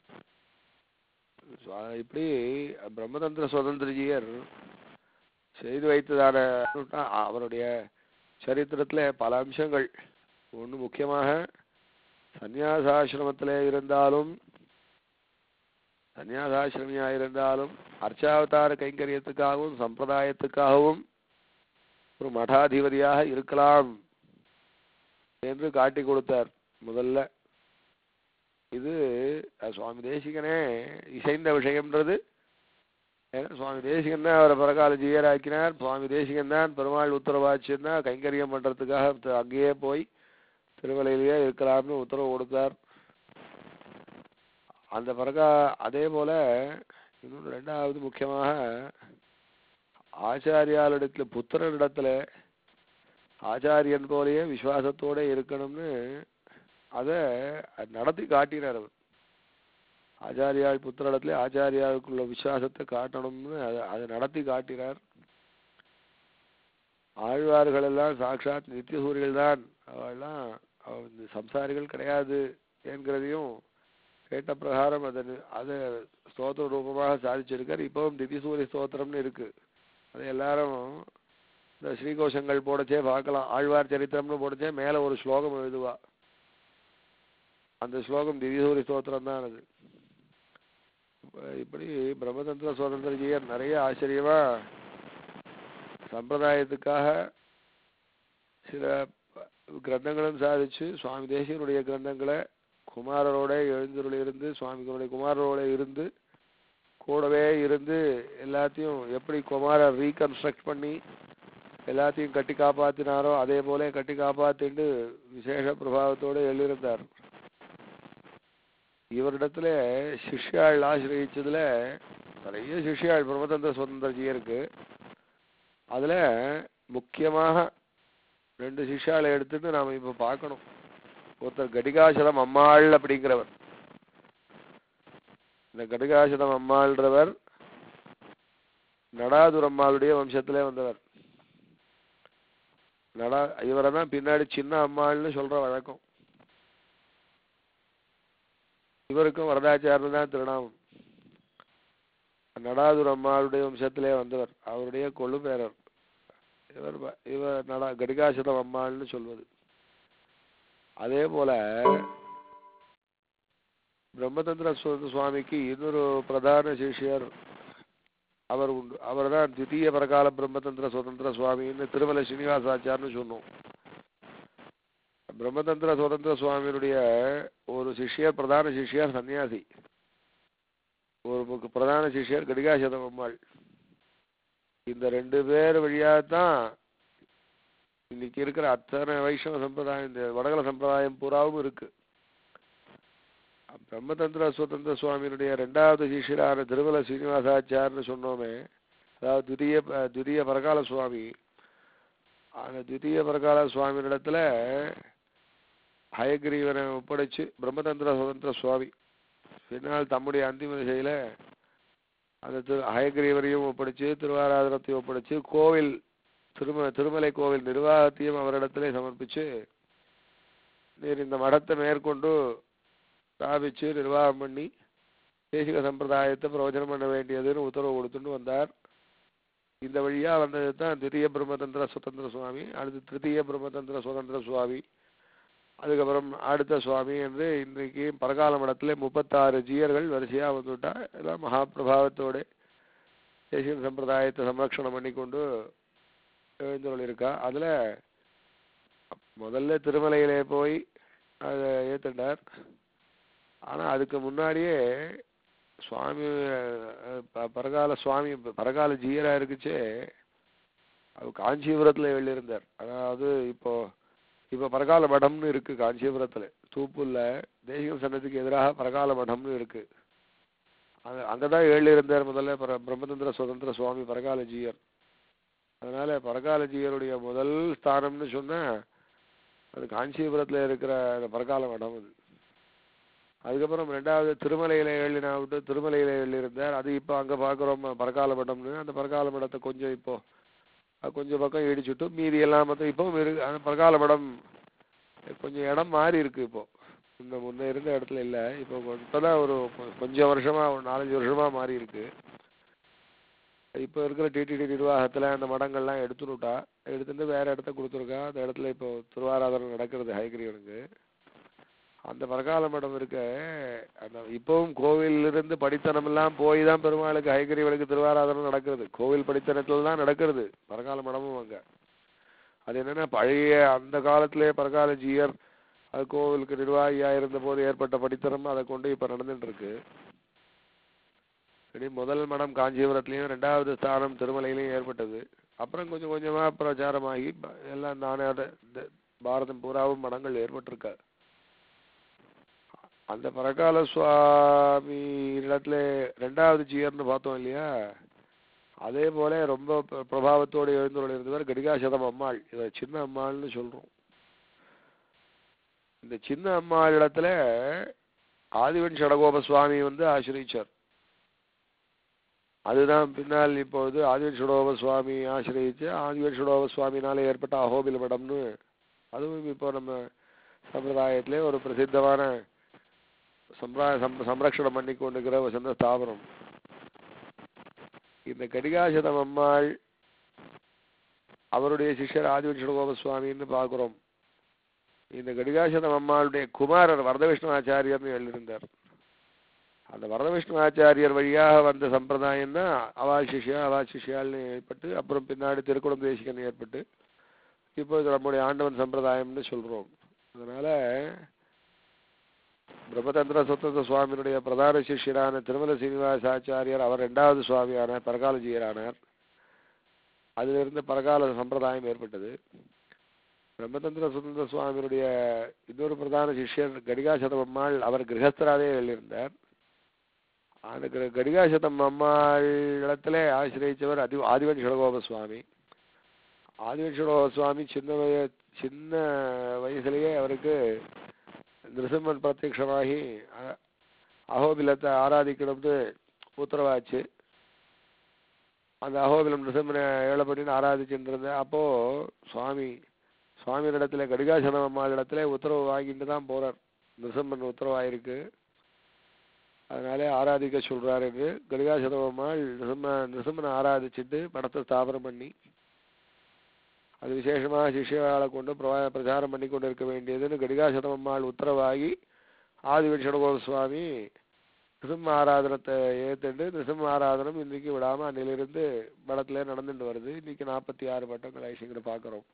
சுவா- இப்படி பிரம்மதந்திர சுதந்திரஜியர் செய்து வைத்ததான அவருடைய சரித்திரத்துல பல அம்சங்கள் ஒன்று முக்கியமாக சந்நியாசாசிரமத்திலே இருந்தாலும் சந்நியாசாசிரமியா இருந்தாலும் அர்ச்சாவதார கைங்கரியத்துக்காகவும் சம்பிரதாயத்துக்காகவும் ஒரு மடாதிபதியாக இருக்கலாம் என்று காட்டி கொடுத்தார் முதல்ல இது அஹ், சுவாமி தேசிகனே இசைந்த விஷயம்ன்றது ஏன்னா சுவாமி தேசிகன் தான் அவரை பரகால ஜீயராக்கினார் சுவாமி தேசிகன் தான் பெருமாள் உத்தரவாச்சுன்னா கைங்கரியம் பண்றதுக்காக த- அங்கேயே போய் திருமலையிலேயே இருக்கலாம்னு உத்தரவு கொடுத்தார் அந்த பிறகா அதே போல இன்னொன்று ரெண்டாவது முக்கியமாக ஆச்சாரியாளிடத்துல புத்திரனிடத்துல ஆச்சாரியன் போலயே விசுவாசத்தோட இருக்கணும்னு அதை நடத்தி காட்டினார் அவர் ஆச்சாரியாள் புத்திரடத்துல ஆச்சாரியாளுக்குள்ள விசுவாசத்தை காட்டணும்னு அதை அதை நடத்தி காட்டினார் ஆழ்வார்கள் எல்லாம் சாட்சாத் நித்தியசூரிகள் தான் அவெல்லாம் அவ இந்த சம்சாரிகள் கிடையாது என்கிறதையும் கேட்ட பிரகாரம் அதை அதை ஸ்தோத்திர ரூபமாக சாதிச்சிருக்கார் இப்பவும் நிதிசூரிய ஸ்தோத்திரம்னு இருக்கு அது எல்லாரும் இந்த ஸ்ரீகோஷங்கள் போடச்சே பார்க்கலாம் ஆழ்வார் சரித்திரம்னு போடச்சே மேல ஒரு ஸ்லோகம் எழுதுவா அந்த ஸ்லோகம் திவ்யசூரி ஸ்தோத்திரம் தான் அது இப்ப இப்படி பிரம்மதந்திர சுதந்திரஜியர் நிறைய ஆச்சரியமா சம்பிரதாயத்துக்காக சில ப- கிரந்தங்களும் சாதிச்சு சுவாமி தேசியனுடைய கிரந்தங்களை குமாரரோட எழுந்தருள் இருந்து சுவாமிகளுடைய குமாரரோட இருந்து கூடவே இருந்து எல்லாத்தையும் எப்படி குமாரர் ரீகன்ஸ்ட்ரக்ட் பண்ணி எல்லாத்தையும் கட்டி காப்பாத்தினாரோ அதே போல கட்டி காப்பாத்திட்டு விசேஷ பிரபாவத்தோட எழுதியிருந்தார் இவரிடத்துல சிஷ்யாள் ஆசிரியச்சதுல நிறைய சிஷ்யாள் பிரம்மதந்திர சுதந்திரஜியருக்கு அதுல முக்கியமாக ரெண்டு சிஷ்யாளை எடுத்துட்டு நாம இப்ப பார்க்கணும் ஒருத்தர் கடிகாசலம் அம்மாள் அப்படிங்கிறவர் இந்த கடிகாசலம் அம்மாள்ன்றவர் நடாதுர் அம்மாளுடைய வம்சத்திலே வந்தவர் நடா இவரை தான் பின்னாடி சின்ன அம்மாள்னு சொல்ற வழக்கம் இவருக்கும் வரதாச்சாரன் தான் திருநாமம் நடாதுர் அம்மாளுடைய வம்சத்திலே வந்தவர் அவருடைய கொள்ளு பேரர் இவர் ப- இவர் நடா கடிகாசதம் அம்மாள்னு சொல்வது அதே போல பிரம்மதந்திர சு- சுவாமிக்கு இன்னொரு பிரதான சிஷ்யர் அவர் உண்டு அவர் தான் தித்தீய பிரகால பிரம்மதந்திர சுதந்திர சுவாமின்னு திருமலை ஸ்ரீனிவாசாச்சார்னு சொன்னோம் பிரம்மதந்திர சுதந்திர சுவாமியினுடைய ஒரு சிஷ்யர் பிரதான சிஷ்யர் சன்னியாசி ஒரு முக்கு- பிரதான சிஷ்யர் கடிகாசதம் அம்மாள் இந்த ரெண்டு பேர் வழியாத்தான் இன்னைக்கு இருக்கிற அத்தனை வைஷ்ணவ சம்பிரதாயம் இந்த வடகல சம்பிரதாயம் பூராவும் இருக்கு பிரம்மதந்திர சுதந்திர சுவாமியினுடைய ரெண்டாவது சிஷ்யரான திருமல சீனிவாசாச்சார்னு சொன்னோமே அதாவது துதிய துதிய பரகால சுவாமி அந்த துதிய பரகால சுவாமியினிடத்துல ஹயக்ரீவனை ஒப்படைச்சு பிரம்மதந்திர சுதந்திர சுவாமி பின்னால் தம்முடைய அந்திம திசையில அந்த திரு ஹயக்ரீவரையும் ஒப்படைச்சு திருவாராதனத்தையும் ஒப்படைச்சு கோவில் திரும திருமலை கோவில் நிர்வாகத்தையும் அவரிடத்திலே சமர்ப்பிச்சு நீர் இந்த மடத்தை மேற்கொண்டு ஸ்தாபிச்சு நிர்வாகம் பண்ணி தேசிக சம்பிரதாயத்தை பிரயோஜனம் பண்ண வேண்டியதுன்னு உத்தரவு கொடுத்துட்டு வந்தார் இந்த வழியா வந்தது தான் திரிய பிரம்மதந்திர சுதந்திர சுவாமி அடுத்து திருத்தீய பிரம்மதந்திர சுதந்திர சுவாமி அதுக்கப்புறம் அடுத்த சுவாமி என்று இன்றைக்கு பரகால மடத்துல முப்பத்தாறு ஜீயர்கள் வரிசையா வந்துவிட்டா எல்லாம் மகாபிரபாவத்தோட தேசிய சம்பிரதாயத்தை சம்ரக்ஷணம் பண்ணி கொண்டு எழுந்தருள் இருக்கா அதுல முதல்ல திருமலையிலே போய் அதை ஏத்துட்டார் ஆனா அதுக்கு முன்னாடியே சுவாமி அஹ், ப- பரகால சுவாமி பரகால ஜீயரா இருக்குச்சே அது காஞ்சிபுரத்துல எழுதியிருந்தார் அதாவது இப்போ இப்ப பரகால மடம்னு இருக்கு காஞ்சிபுரத்துல தூப்புல்ல தேசிகம் சன்னதிக்கு எதிராக பரகால மடம்னு இருக்கு அங்க அங்கதான் எழுதியிருந்தார் முதல்ல பர- பிரம்மதந்திர சுதந்திர சுவாமி பரகால ஜீயர் அதனால பரகால ஜீயருடைய முதல் ஸ்தானம்னு சொன்னா அது காஞ்சிபுரத்துல இருக்கிற அந்த பரகால மடம் அது அதுக்கப்புறம் ரெண்டாவது திருமலையில எழுதினா விட்டு திருமலையில எழுதியிருந்தார் அது இப்போ அங்க பார்க்குறோம் பரகால மடம்னு அந்த பரகால மடத்தை கொஞ்சம் இப்போ அது கொஞ்சம் பக்கம் இடிச்சுட்டு மீதி எல்லாம் மொத்தம் இப்பவும் இருக்கு அந்த பரகால மடம் கொஞ்சம் இடம் மாறி இருக்கு இப்போ இந்த முன்ன இருந்த இடத்துல இல்ல இப்போ கொ- இப்பதான் ஒரு கொ- கொஞ்சம் வருஷமா ஒரு நாலஞ்சு வருஷமா மாறி இருக்கு இப்போ இருக்கிற டிடிடி நிர்வாகத்துல அந்த மடங்கள்லாம் எடுத்துனுட்டா எடுத்துட்டு வேற இடத்த கொடுத்துருக்கா அந்த இடத்துல இப்போ திருவாராதனம் நடக்கிறது ஹைகிரீவனுக்கு அந்த பரகால மடம் இருக்க அந்த இப்பவும் கோவில்ல இருந்து படித்தனம் எல்லாம் போய் தான் பெருமாளுக்கு ஹைகிரீவனுக்கு திருவாராதனம் நடக்கிறது கோவில் படித்தனத்துல தான் நடக்கிறது பரகால மடமும் அங்க அது என்னன்னா பழைய அந்த காலத்திலே பரகால ஜீயர் அது கோவிலுக்கு நிர்வாகியா இருந்த போது ஏற்பட்ட படித்தனம் அதை கொண்டு இப்ப நடந்துட்டு இருக்கு சரி முதல் மடம் காஞ்சிபுரத்துலயும் ரெண்டாவது ஸ்தானம் திருமலையிலயும் ஏற்பட்டது அப்புறம் கொஞ்சம் கொஞ்சமா பிரச்சாரமாகி ப- எல்லாம் நானே பாரதம் பூராவும் மடங்கள் ஏற்பட்டிருக்க அந்த பரகால சுவாமி இடத்துல ரெண்டாவது ஜீயர்னு பார்த்தோம் இல்லையா அதே போல ரொம்ப பிர- பிரபாவத்தோடு எழுந்துள்ள இருந்தவர் கடிகாசதம் அம்மாள் இதை சின்ன அம்மாள்னு சொல்றோம் இந்த சின்ன அம்மாள் இடத்துல ஆதிவன் சடகோப சுவாமி வந்து ஆசிரியிச்சார் அதுதான் பின்னால் இப்பொழுது ஆதிவன் சுடோப சுவாமி ஆசிரியிச்சு ஆதிவன் சுடோப சுவாமினால ஏற்பட்ட அகோபில மடம்னு அதுவும் இப்போ நம்ம சம்பிரதாயத்திலே ஒரு பிரசித்தமான சம்பிரதாய சம் சம்ரக்ஷணம் பண்ணி கொண்டிருக்கிற ஒரு சின்ன ஸ்தாபனம் இந்த கடிகாசதம் அம்மாள் அவருடைய சிஷ்யர் ஆதிவன் சுடகோப சுவாமின்னு பார்க்கிறோம் இந்த கடிகாசதம் அம்மாளுடைய குமாரர் வரதவிஷ்ணு ஆச்சாரியர்னு எழுதியிருந்தார் அந்த வரதவிஷ்ணு ஆச்சாரியர் வழியாக வந்த சம்பிரதாயம் தான் அவா சிஷ்யா அவா சிஷ்யால்னு ஏற்பட்டு அப்புறம் பின்னாடி திருக்குடம் தேசிகன் ஏற்பட்டு இப்போ இது நம்முடைய ஆண்டவன் சம்பிரதாயம்னு சொல்றோம் அதனால பிரம்மதந்திர சுத்தந்த சுவாமியினுடைய பிரதான சிஷ்யரான திருமல சீனிவாச ஆச்சாரியர் அவர் ரெண்டாவது சுவாமியானார் பரகாலஜியரானார் அதிலிருந்து பரகால சம்பிரதாயம் ஏற்பட்டது பிரம்மதந்திர சுதந்திர சுவாமியினுடைய இன்னொரு பிரதான சிஷ்யர் கடிகாசதம் அம்மாள் அவர் கிரகஸ்தராகவே எழுதியிருந்தார் அந்த கிர- கடிகாசதம் அம்மாள் இடத்துல ஆசிரியச்சவர் அதி ஆதிவன் சடகோப சுவாமி ஆதிவன் சடகோப சுவாமி சின்ன வய சின்ன வயசுலயே அவருக்கு நிருசிம்மன் பிரத்யக்ஷமாகி அ- அகோபிலத்தை ஆராதிக்கணும்னு உத்தரவாச்சு அந்த அகோபிலம் நிருசிம்மனை ஏழை பண்ணின்னு ஆராதிச்சுட்டு இருந்தேன் அப்போ சுவாமி சுவாமியினிடத்துல கடிகாசனம் அம்மாளிடத்துல உத்தரவு வாங்கிட்டு தான் போறார் நிருசிம்மன் உத்தரவாயிருக்கு அதனாலே ஆராதிக்க சொல்றாரு என்று கடிகாசனம் அம்மாள் நிருசிம்ம நிருசிம்மனை ஆராதிச்சுட்டு படத்தை ஸ்தாபனம் பண்ணி அது விசேஷமாக சிஷ்யாவை கொண்டு பிரவா- பிரச்சாரம் பண்ணி கொண்டு இருக்க வேண்டியதுன்னு கடிகாசனம் அம்மாள் உத்தரவாகி ஆதிவன் சடகோப சுவாமி நிருசிம்ம ஆராதனத்தை ஏத்துண்டு நிருசிம்ம ஆராதனம் இன்னைக்கு விடாம அன்னிலிருந்து படத்துல நடந்துட்டு வருது இன்னைக்கு நாற்பத்தி ஆறு பட்டங்கள் ஐசிங்கிற பார்க்கிறோம்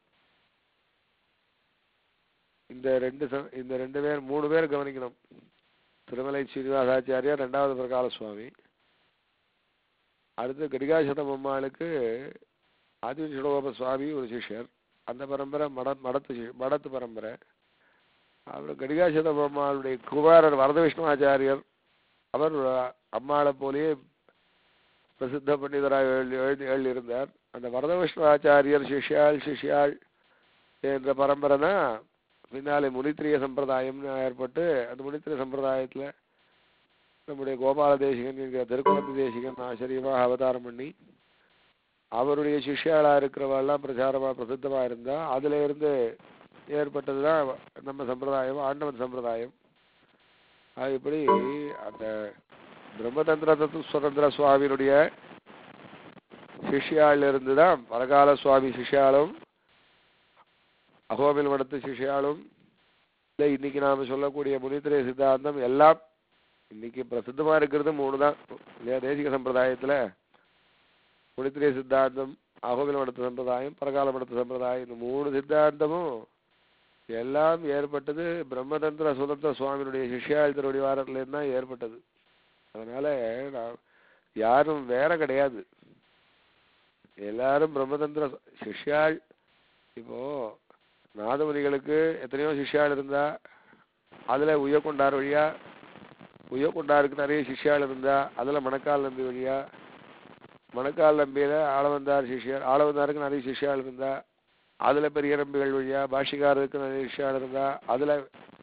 இந்த ரெண்டு ச- இந்த ரெண்டு பேர் மூணு பேர் கவனிக்கணும் திருமலை ஸ்ரீனிவாசாச்சாரியார் ரெண்டாவது பிரகால சுவாமி அடுத்து கடிகாசதம் அம்மாளுக்கு ஆதிவன் சுடகோப சுவாமி ஒரு சிஷ்யர் அந்த பரம்பரை மட மடத்து சி- மடத்து பரம்பரை அப்புறம் கடிகாசதம் அம்மாளுடைய குமாரர் வரதவிஷ்ணு ஆச்சாரியர் அவர் அம்மாளை போலேயே பிரசித்த பண்டிதராக எழுதி எழுதி எழுதியிருந்தார் அந்த வரதவிஷ்ணு ஆச்சாரியர் சிஷ்யாள் சிஷ்யாள் என்ற பரம்பரை தான் பின்னாலே முனித்திரிய சம்பிரதாயம்னு ஏற்பட்டு அந்த முனித்திரிய சம்பிரதாயத்துல நம்முடைய கோபால தேசிகன் என்கிற திருக்குழந்தை தேசிகன் ஆச்சரியமாக அவதாரம் பண்ணி அவருடைய சிஷ்யாளா இருக்கிறவெல்லாம் பிரச்சாரமா பிரசித்தமா இருந்தா அதுல இருந்து ஏற்பட்டதுதான் நம்ம சம்பிரதாயம் ஆண்டவன் சம்பிரதாயம் அது இப்படி அந்த பிரம்மதந்திர தத்து சுதந்திர சுவாமியினுடைய சிஷ்யாள் இருந்துதான் பரகால சுவாமி சிஷ்யாலும் அகோபில் மடத்து சிஷ்யாலும் இல்லை இன்னைக்கு நாம சொல்லக்கூடிய முனித்திரை சித்தாந்தம் எல்லாம் இன்னைக்கு பிரசித்தமா இருக்கிறது மூணு தான் இல்லையா தேசிக சம்பிரதாயத்துல முனித்திரை சித்தாந்தம் அகோபில் மடத்து சம்பிரதாயம் பரகால மடத்து சம்பிரதாயம் இந்த மூணு சித்தாந்தமும் எல்லாம் ஏற்பட்டது பிரம்மதந்திர சுதந்திர சுவாமியினுடைய சிஷ்யாள் திருவடிவாரத்திலேருந்து தான் ஏற்பட்டது அதனால நான் யாரும் வேற கிடையாது எல்லாரும் பிரம்மதந்திர சிஷ்யாள் இப்போ நாதமுனிகளுக்கு எத்தனையோ சிஷ்யாள் இருந்தா அதுல உயர்கொண்டார் வழியா உயர்கொண்டாருக்கு நிறைய சிஷ்யாள் இருந்தா அதுல மணக்கால் நம்பி வழியா மணக்கால் நம்பியில ஆளவந்தார் சிஷ்யர் ஆளவந்தாருக்கு நிறைய சிஷ்யாள் இருந்தா அதுல பெரிய நம்பிகள் வழியா பாஷிகாரருக்கு நிறைய சிஷ்யாள் இருந்தா அதுல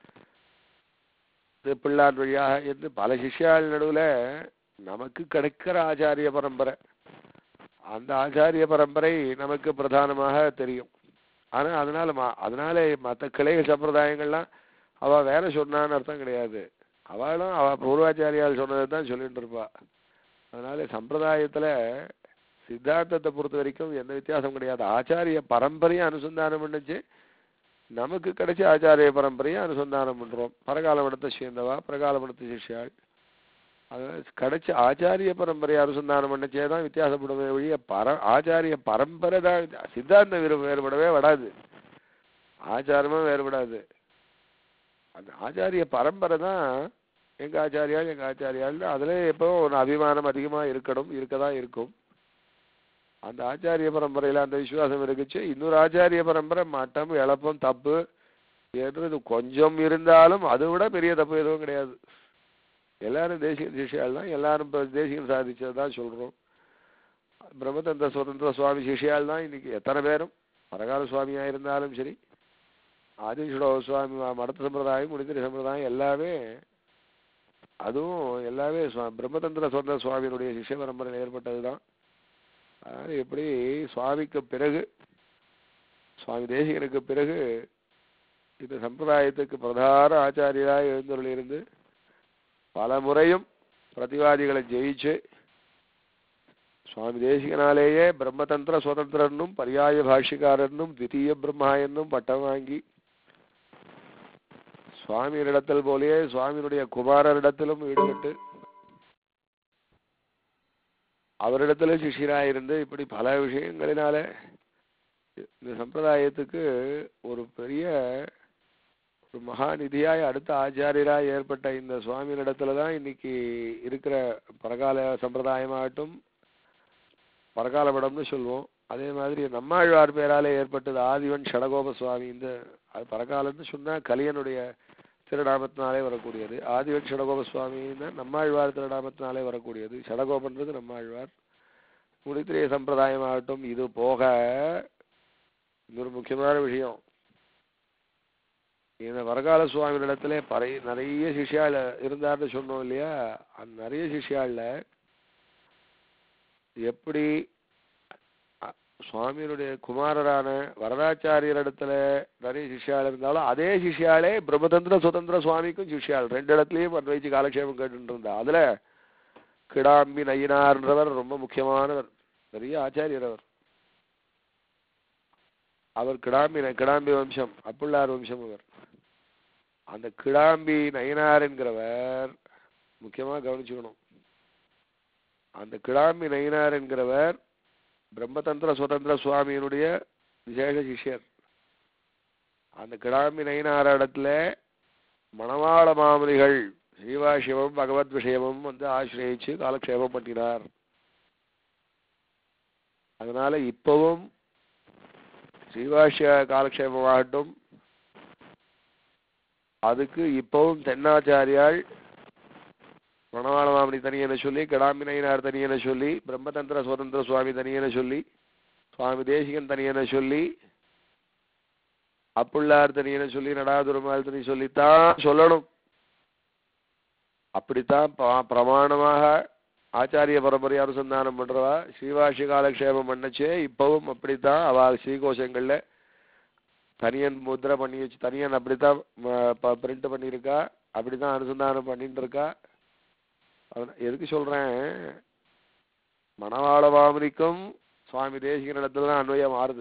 இது பிள்ளான் வழியாக என்று பல சிஷ்யாள் நடுவுல நமக்கு கிடைக்கிற ஆச்சாரிய பரம்பரை அந்த ஆச்சாரிய பரம்பரை நமக்கு பிரதானமாக தெரியும் ஆனா அதனால மா அதனால மற்ற கிளை சம்பிரதாயங்கள்லாம் அவ வேற சொன்னான்னு அர்த்தம் கிடையாது அவளும் அவ பூர்வாச்சாரியால் சொன்னதை தான் சொல்லிட்டு இருப்பா அதனால சம்பிரதாயத்துல சித்தாந்தத்தை பொறுத்த வரைக்கும் எந்த வித்தியாசம் கிடையாது ஆச்சாரிய பரம்பரையை அனுசந்தானம் பண்ணுச்சு நமக்கு கிடைச்ச ஆச்சாரிய பரம்பரையை அனுசந்தானம் பண்றோம் பரகால மடத்தை சேர்ந்தவா பரகால மடத்தை சிஷ்யாள் அதாவது கிடைச்ச ஆச்சாரிய பரம்பரையை அனுசந்தானம் பண்ணச்சே தான் வித்தியாசப்படுமே ஒழிய பர ஆச்சாரிய பரம்பரை தான் வித்தியா- சித்தாந்தம் வேறு வேறுபடவே விடாது ஆச்சாரமும் வேறுபடாது அந்த ஆச்சாரிய பரம்பரை தான் எங்க ஆச்சாரியால் எங்க ஆச்சாரியால் அதுல எப்போ ஒரு அபிமானம் அதிகமா இருக்கணும் இருக்கதான் இருக்கும் அந்த ஆச்சாரிய பரம்பரையில அந்த விசுவாசம் இருக்குச்சு இன்னொரு ஆச்சாரிய பரம்பரை மட்டம் இழப்பம் தப்பு என்றது கொஞ்சம் இருந்தாலும் அதை விட பெரிய தப்பு எதுவும் கிடையாது எல்லாரும் தேசிய சிஷியால் தான் எல்லாரும் இப்போ தேசியம் சாதிச்சது தான் சொல்றோம் பிரம்மதந்திர சுதந்திர சுவாமி சிஷியால் தான் இன்னைக்கு எத்தனை பேரும் பரகால சுவாமியா இருந்தாலும் சரி ஆதிஷடோ சுவாமி ம- மடத்த சம்பிரதாயம் முடித்திரி சம்பிரதாயம் எல்லாமே அதுவும் எல்லாமே சுவா- பிரம்மதந்திர சுதந்திர சுவாமியினுடைய சிஷ்ய பரம்பரையில் ஏற்பட்டது தான் அதாவது எப்படி சுவாமிக்கு பிறகு சுவாமி தேசிகனுக்கு பிறகு இந்த சம்பிரதாயத்துக்கு பிரதான ஆச்சாரியராக எழுந்தருளிருந்து பல முறையும் பிரதிவாதிகளை ஜெயிச்சு சுவாமி தேசிகனாலேயே பிரம்மதந்திர சுதந்திரனும் பரியாய பாஷ்யக்காரனும் தித்தீய பிரம்மா என்னும் பட்டம் வாங்கி சுவாமியினிடத்தில் போலயே சுவாமியினுடைய குமாரரிடத்திலும் ஈடுபட்டு அவரிடத்திலும் சிஷியராயிருந்து இப்படி பல விஷயங்களினால இந்த சம்பிரதாயத்துக்கு ஒரு பெரிய ஒரு மகாநிதியாய் அடுத்த ஆச்சாரியராய் ஏற்பட்ட இந்த சுவாமியினிடத்துல தான் இன்னைக்கு இருக்கிற பரகால சம்பிரதாயமாகட்டும் பரகால மடம்னு சொல்லுவோம் அதே மாதிரி நம்மாழ்வார் பேராலே ஏற்பட்டது ஆதிவன் ஷடகோப சுவாமி இந்த அது பரகாலன்னு சொன்னா கலியனுடைய திருநாமத்தினாலே வரக்கூடியது ஆதிவன் ஷடகோப சுவாமின்னா நம்மாழ்வார் திருநாமத்தினாலே வரக்கூடியது ஷடகோபன்றது நம்மாழ்வார் முடித்திரிய சம்பிரதாயமாகட்டும் இது போக இன்னொரு முக்கியமான விஷயம் இந்த வரகால சுவாமி இடத்துல பறை நிறைய சிஷ்யால இருந்தார்னு சொன்னோம் இல்லையா அந்த நிறைய சிஷ்யால எப்படி அ- சுவாமியினுடைய குமாரரான வரதாச்சாரியர் இடத்துல நிறைய சிஷ்யால் இருந்தாலும் அதே சிஷ்யாலே பிரம்மதந்திர சுதந்திர சுவாமிக்கும் சிஷ்யால் ரெண்டு இடத்துலயும் அன்வைச்சு காலக்ஷேபம் கேட்டு இருந்தா அதுல கிடாம்பி நயினார்ன்றவர் ரொம்ப முக்கியமானவர் பெரிய ஆச்சாரியர் அவர் அவர் கிடாம்பி ந- கிடாம்பி வம்சம் அப்புள்ளார் வம்சம் அவர் அந்த கிடாம்பி நயினார் என்கிறவர் முக்கியமா கவனிச்சுக்கணும் அந்த கிடாம்பி நயினார் என்கிறவர் பிரம்மதந்திர சுதந்திர சுவாமியினுடைய விசேஷ சிஷ்யர் அந்த கிடாம்பி நயினார் இடத்துல மணவாள மாமனிகள் ஸ்ரீவாசிவம் பகவத் விஷயமும் வந்து ஆசிரியச்சு காலக்ஷேபம் பண்ணினார் அதனால இப்பவும் ஸ்ரீவாஷ்ய காலக்ஷேபமாகட்டும் அதுக்கு இப்பவும் தென்னாச்சாரியால் மணவாள மாமணி தனியனை சொல்லி கிடாம்பினையினார் தனியனை சொல்லி பிரம்மதந்திர சுதந்திர சுவாமி தனியனை சொல்லி சுவாமி தேசிகன் தனியனை சொல்லி அப்புள்ளார் தனியனை சொல்லி நடாதுருமாள் தனி சொல்லித்தான் சொல்லணும் அப்படித்தான் ப- பிரமாணமாக ஆச்சாரிய பரம்பரை அனுசந்தானம் பண்றவா ஸ்ரீவாஷி காலக்ஷேபம் பண்ணச்சே இப்பவும் அப்படித்தான் அவ ஸ்ரீகோஷங்கள்ல தனியன் முத்திரை பண்ணி வச்சு தனியன் அப்படித்தான் பிரிண்ட் பண்ணியிருக்கா அப்படித்தான் அனுசந்தானம் பண்ணிட்டு இருக்கா அதன- எதுக்கு சொல்றேன் மணவாள மாமனிக்கும் சுவாமி தேசிகன் இடத்துல தான் அன்வயம் மாறுது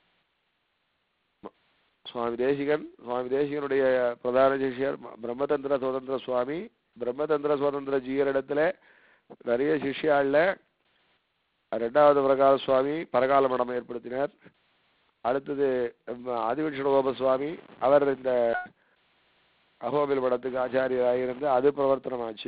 ம- சுவாமி தேசிகன் சுவாமி தேசிகனுடைய பிரதான சிஷ்யர் ம- பிரம்மதந்திர சுதந்திர சுவாமி பிரம்மதந்திர சுதந்திர ஜீயர் இடத்துல நிறைய சிஷ்யாள்ல ரெண்டாவது பிரகால சுவாமி பரகால மடம் ஏற்படுத்தினார் அடுத்தது ஆதிவட்சணகோப சுவாமி அவர் இந்த அகோபில் மடத்துக்கு ஆச்சாரியராக இருந்து அது பிரவர்த்தனமாச்சு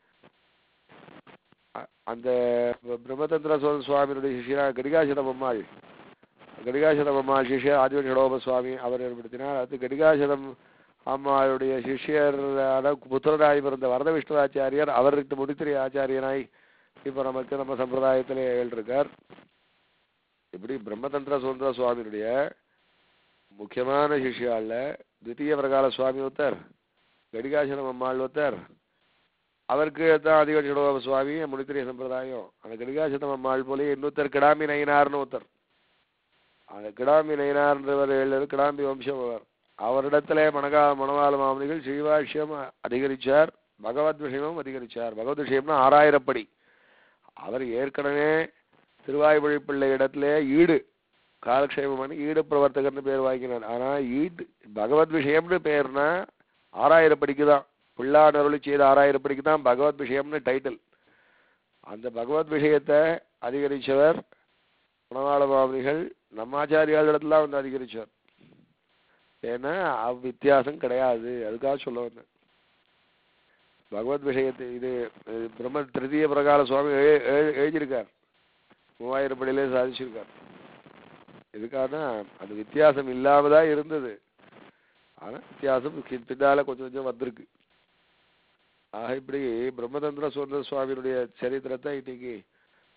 அ- அந்த ப- பிரம்மதந்திர சுவாமி சுவாமியுடைய சிஷியா கடிகாசன பொம்மாள் கடிகாசன பொம்மாள் சிஷ்யர் ஆதிவன் ஷடோப சுவாமி அவர் ஏற்படுத்தினார் அடுத்து கடிகாசனம் அம்மாளுடைய சிஷ்யரான புத்திரராய் பிறந்த வரத விஷ்ணுவாச்சாரியர் அவருக்கு முடித்திரை ஆச்சாரியனாய் இப்ப நமக்கு நம்ம சம்பிரதாயத்திலே இருக்கார் இப்படி பிரம்மதந்திர சுதந்திர சுவாமியுடைய முக்கியமான சிஷ்யால தித்திய பிரகால சுவாமி ஒருத்தர் கடிகாசனம் அம்மாள் ஒருத்தர் அவருக்கு தான் அதிகட்சணோப சுவாமி முடித்திரிய சம்பிரதாயம் அந்த கடிகாசனம் அம்மாள் போல இன்னொருத்தர் கிடாம்பி நயினார்னு ஒருத்தர் அந்த கிடாம்பி நயினார்ன்றவர் எழுது கிடாம்பி வம்சம் அவர் அவரிடத்துல மணகா மணவாள மாமனிகள் ஸ்ரீவாஷ்யம் அதிகரிச்சார் பகவத் விஷயமும் அதிகரிச்சார் பகவத் விஷயம்னா ஆறாயிரப்படி அவர் ஏற்கனவே திருவாய்மொழி பிள்ளை இடத்துல ஈடு காலக்ஷேபம் பண்ணி ஈடு பிரவர்த்தகர்னு பேர் வாங்கினார் ஆனா ஈடு பகவத் விஷயம்னு பேர்னா ஆறாயிரப்படிக்கு தான் பிள்ளான் அருளி செய்த ஆறாயிரப்படிக்கு தான் பகவத் விஷயம்னு டைட்டில் அந்த பகவத் விஷயத்தை அதிகரிச்சவர் மணவாள மாமனிகள் நம்ம ஆச்சாரியால் இடத்துல வந்து அதிகரிச்சார் ஏன்னா அவ்வித்தியாசம் கிடையாது அதுக்காக சொல்ல வந்தேன் பகவத் விஷயத்தை இது இது பிரம்ம திருதிய பிரகார சுவாமி எழு- எழு- எழுதியிருக்கார் மூவாயிரம் படியிலே சாதிச்சிருக்கார் இதுக்காக தான் அந்த வித்தியாசம் இல்லாம தான் இருந்தது ஆனா வித்தியாசம் கி- பின்னால கொஞ்சம் கொஞ்சம் வந்திருக்கு ஆக இப்படி பிரம்மதந்திர சுதந்திர சுவாமியினுடைய சரித்திரத்தை இன்னைக்கு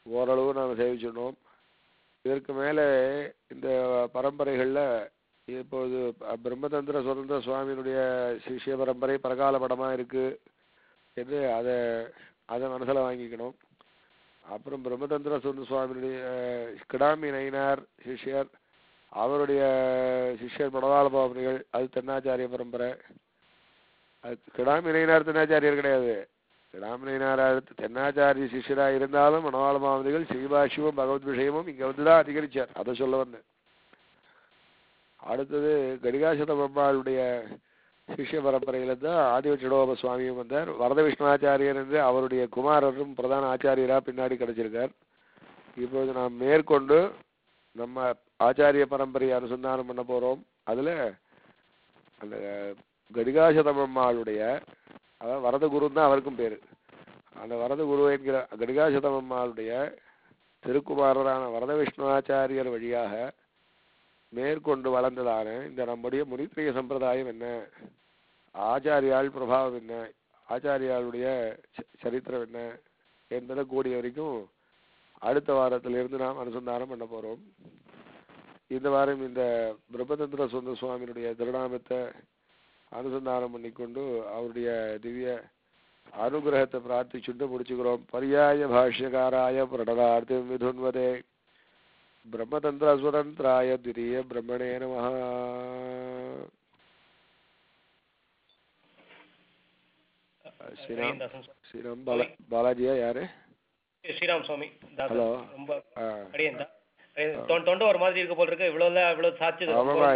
ஓரளவு நாம் சேவிச்சிடணும் இதற்கு மேலே இந்த பரம்பரைகளில் இப்பொழுது பிரம்மதந்திர சுதந்திர சுவாமியினுடைய சிஷ்ய பரம்பரை பரகால படமாக இருக்கு என்று அதை அதை மனசில் வாங்கிக்கணும் அப்புறம் பிரம்மதந்திர சுதந்திர சுவாமியினுடைய கிடாமி நயினார் சிஷ்யர் அவருடைய சிஷ்யர் படவாள பாவனைகள் அது தென்னாச்சாரிய பரம்பரை அது கிடாமி நயினார் தென்னாச்சாரியர் கிடையாது கிடாமி நயினார் தென்னாச்சாரிய சிஷ்யராக இருந்தாலும் மணவாள மாவதிகள் ஸ்ரீபாஷ்யமும் பகவத் விஷயமும் இங்கே வந்து தான் அதிகரிச்சார் அதை சொல்ல வந்தேன் அடுத்தது கடிகாசத பிரம்மாளுடைய சிஷ்ய பரம்பரையில தான் ஆதிவச்சடோப சுவாமியும் வந்தார் வரத விஷ்ணுவாச்சாரியர் என்று அவருடைய குமாரரும் பிரதான ஆச்சாரியராக பின்னாடி கிடைச்சிருக்கார் இப்போது நாம் மேற்கொண்டு நம்ம ஆச்சாரிய பரம்பரையை அனுசந்தானம் பண்ண போறோம் அதுல அந்த கடிகாசதமம்மாளுடைய அதாவது வரத குரு தான் அவருக்கும் பேரு அந்த வரத குரு என்கிற கடிகாசதமம்மாளுடைய திருக்குமாரரான வரத விஷ்ணுவாச்சாரியர் வழியாக மேற்கொண்டு வளர்ந்ததான இந்த நம்முடைய முனித்திரிய சம்பிரதாயம் என்ன ஆச்சாரியால் பிரபாவம் என்ன ஆச்சாரியாளுடைய சரித்திரம் என்ன என்பதை கூடிய வரைக்கும் அடுத்த வாரத்திலிருந்து நாம் அனுசந்தானம் பண்ண போறோம் இந்த வாரம் இந்த பிரம்மதந்திர சுந்தர சுவாமியினுடைய திருநாமத்தை அனுசந்தானம் பண்ணிக்கொண்டு அவருடைய திவ்ய அனுகிரகத்தை பிரார்த்திச்சுட்டு முடிச்சுக்கிறோம் பரியாய பாஷ்யகாராய பிரணதார்த்தி மிதுன்வதே பிரம்மதந்திர சுதந்திராய திரிய பிரம்மணே நம ஸ்ரீராம் ஸ்ரீராம் பாலா பாலாஜியா யாரு ஸ்ரீராம் சுவாமி தாசன் ஹலோ ரொம்ப ஆ அடியேன் தான் தொ- தொண்டை ஒரு மாதிரி இருக்க போல இருக்கு இவ்வளவு இவ்வளவு சாட்சி ஆமாமா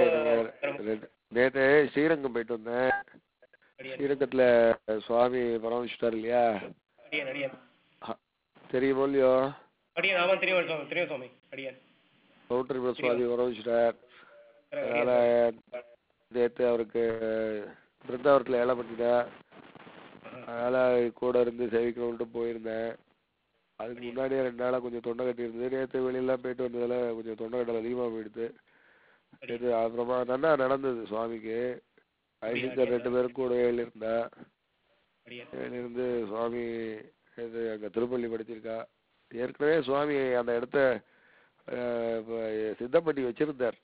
நேற்று ஸ்ரீரங்கம் போயிட்டு வந்தேன் ஸ்ரீரங்கத்துல சுவாமி பரமசிட்டார் இல்லையா அடியன் அடியன் தெரியுமோ இல்லையோ அடியன் ஆமா தெரியும் சுவாமி தெரியும் சுவாமி அடியன் கவுண்டர் சுவாமி பரமசிட்டார் அதனால நேற்று அவருக்கு பிருந்தாவரத்தில் ஏழை பண்ணிட்டா அதனால கூட இருந்து சேவிக்கணும்ட்டு போயிருந்தேன் அதுக்கு முன்னாடியே ரெண்டு நாளா கொஞ்சம் தொண்டை கட்டி இருந்தது நேற்று வெளியெல்லாம் போயிட்டு வந்ததுல கொஞ்சம் தொண்டை கட்டல் அதிகமா போயிடுது நேற்று அப்புறமா நல்லா நடந்தது சுவாமிக்கு ஐசிங்கர் ரெண்டு பேரும் கூட இருந்தா அடியன் இருந்து சுவாமி இது அங்க திருப்பள்ளி படிச்சிருக்கா ஏற்கனவே சுவாமி அந்த இடத்த அஹ், இப்ப சித்தம் பண்ணி வச்சிருந்தார்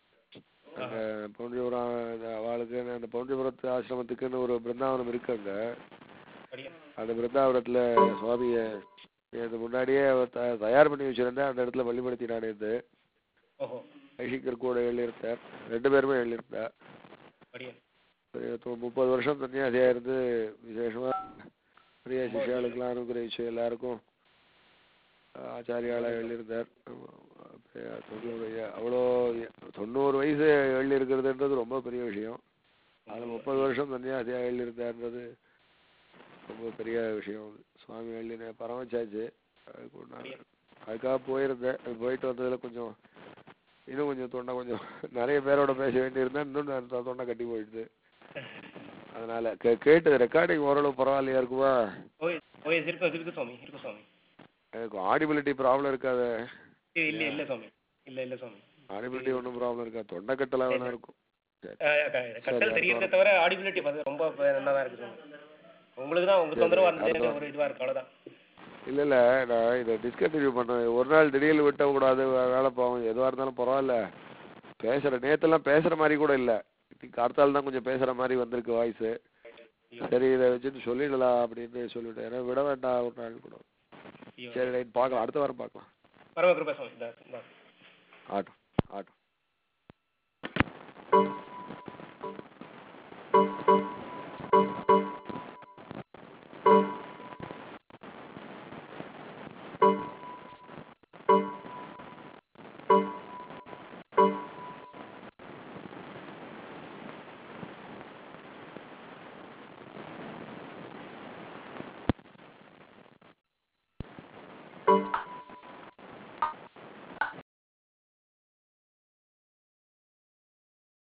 அந்த பவுண்டிபுரம் அந்த அவளுக்கு அந்த பவுண்டிபுரத்து ஆசிரமத்துக்குன்னு ஒரு பிருந்தாவனம் இருக்கு அங்க அடியன் அந்த பிருந்தாவனத்துல சுவாமிய இது முன்னாடியே அவர் த- தயார் பண்ணி வச்சிருந்தேன் அந்த இடத்துல வழிபடுத்தி நான் இருந்து ஓஹோ ஐசிங்கர் கூட எழுதியிருந்தார் ரெண்டு பேருமே எழுதியிருந்தா அடியன் ஒரு தொ- முப்பது வருஷம் சன்னியாசியா இருந்து விசேஷமா பெரிய சிஷ்யாளுக்கெல்லாம் அனுகிரகிச்சு எல்லாருக்கும் அஹ், ஆச்சாரியாளா எழுதியிருந்தார் அஹ் தொண்ணூறு ஐயா- அவ்வளோ தொண்ணூறு வயசு எழுதி இருக்கிறதுன்றது ரொம்ப பெரிய விஷயம் அது முப்பது வருஷம் சன்னியாசியா எழுதியிருந்தாருன்றது ரொம்ப பெரிய விஷயம் அது. சுவாமி எழுதின பரமச்சாச்சு அதுக்கு ஒரு நாள் அதுக்காக போயிருந்தேன் அது போயிட்டு வந்ததுல கொஞ்சம் இன்னும் கொஞ்சம் தொண்டை கொஞ்சம் நிறைய பேரோட பேச வேண்டியிருந்தேன் இன்னும் நான் தொ- தொண்டை கட்டி போயிடுது அதனால கே- கேட்டது ரெக்கார்டிங் ஓரளவு பரவாயில்லையா இருக்குமா ஓய் ஓய் இருக்கு இருக்கு சுவாமி இருக்கு சுவாமி எனக்கு ஆடிபிலிட்டி ப்ராப்ளம் இருக்காது இல்ல இல்ல இல்ல சுவாமி இல்ல இல்ல சுவாமி ஆடிபிலிட்டி ஒன்றும் ப்ராப்ளம் இருக்காது தொண்டை கட்டலாம் வேணா இருக்கும் சரி அஹ் க- கட்டல் தெரியறத தவிர ஆடிபிலிட்டி பார்த்து ரொம்ப நல்லா தான் இருக்கு சுவாமி உங்களுக்கு தான் உங்க தொந்தரவா இருந்தது ஒரு இதுவா இருக்கு அவ்வளவுதான் இல்ல இல்ல நான் இதை டிஸ்கண்டினியூ பண்ணேன் ஒரு நாள் திடீர்னு விட்ட கூடாது வே- வேலை போகும் எதுவா இருந்தாலும் பரவாயில்ல பேசுற நேத்தெல்லாம் பேசுற மாதிரி கூட இல்ல இன்னைக்கு அடுத்தாள் தான் கொஞ்சம் பேசுற மாதிரி வந்திருக்கு வாய்ஸ் சரி இதை வச்சுட்டு சொல்லிடலாம் அப்படின்னு சொல்லிவிட்டேன் ஏன்னா விட வேண்டாம் ஒரு நாள் கூட ஐயோ. சரி ரைட் பார்க்கலாம் அடுத்த வாரம் பார்க்கலாம் பரம கிருபா சுவாமி இந்த- இந்த- ஆட்டும் ஆட்டும்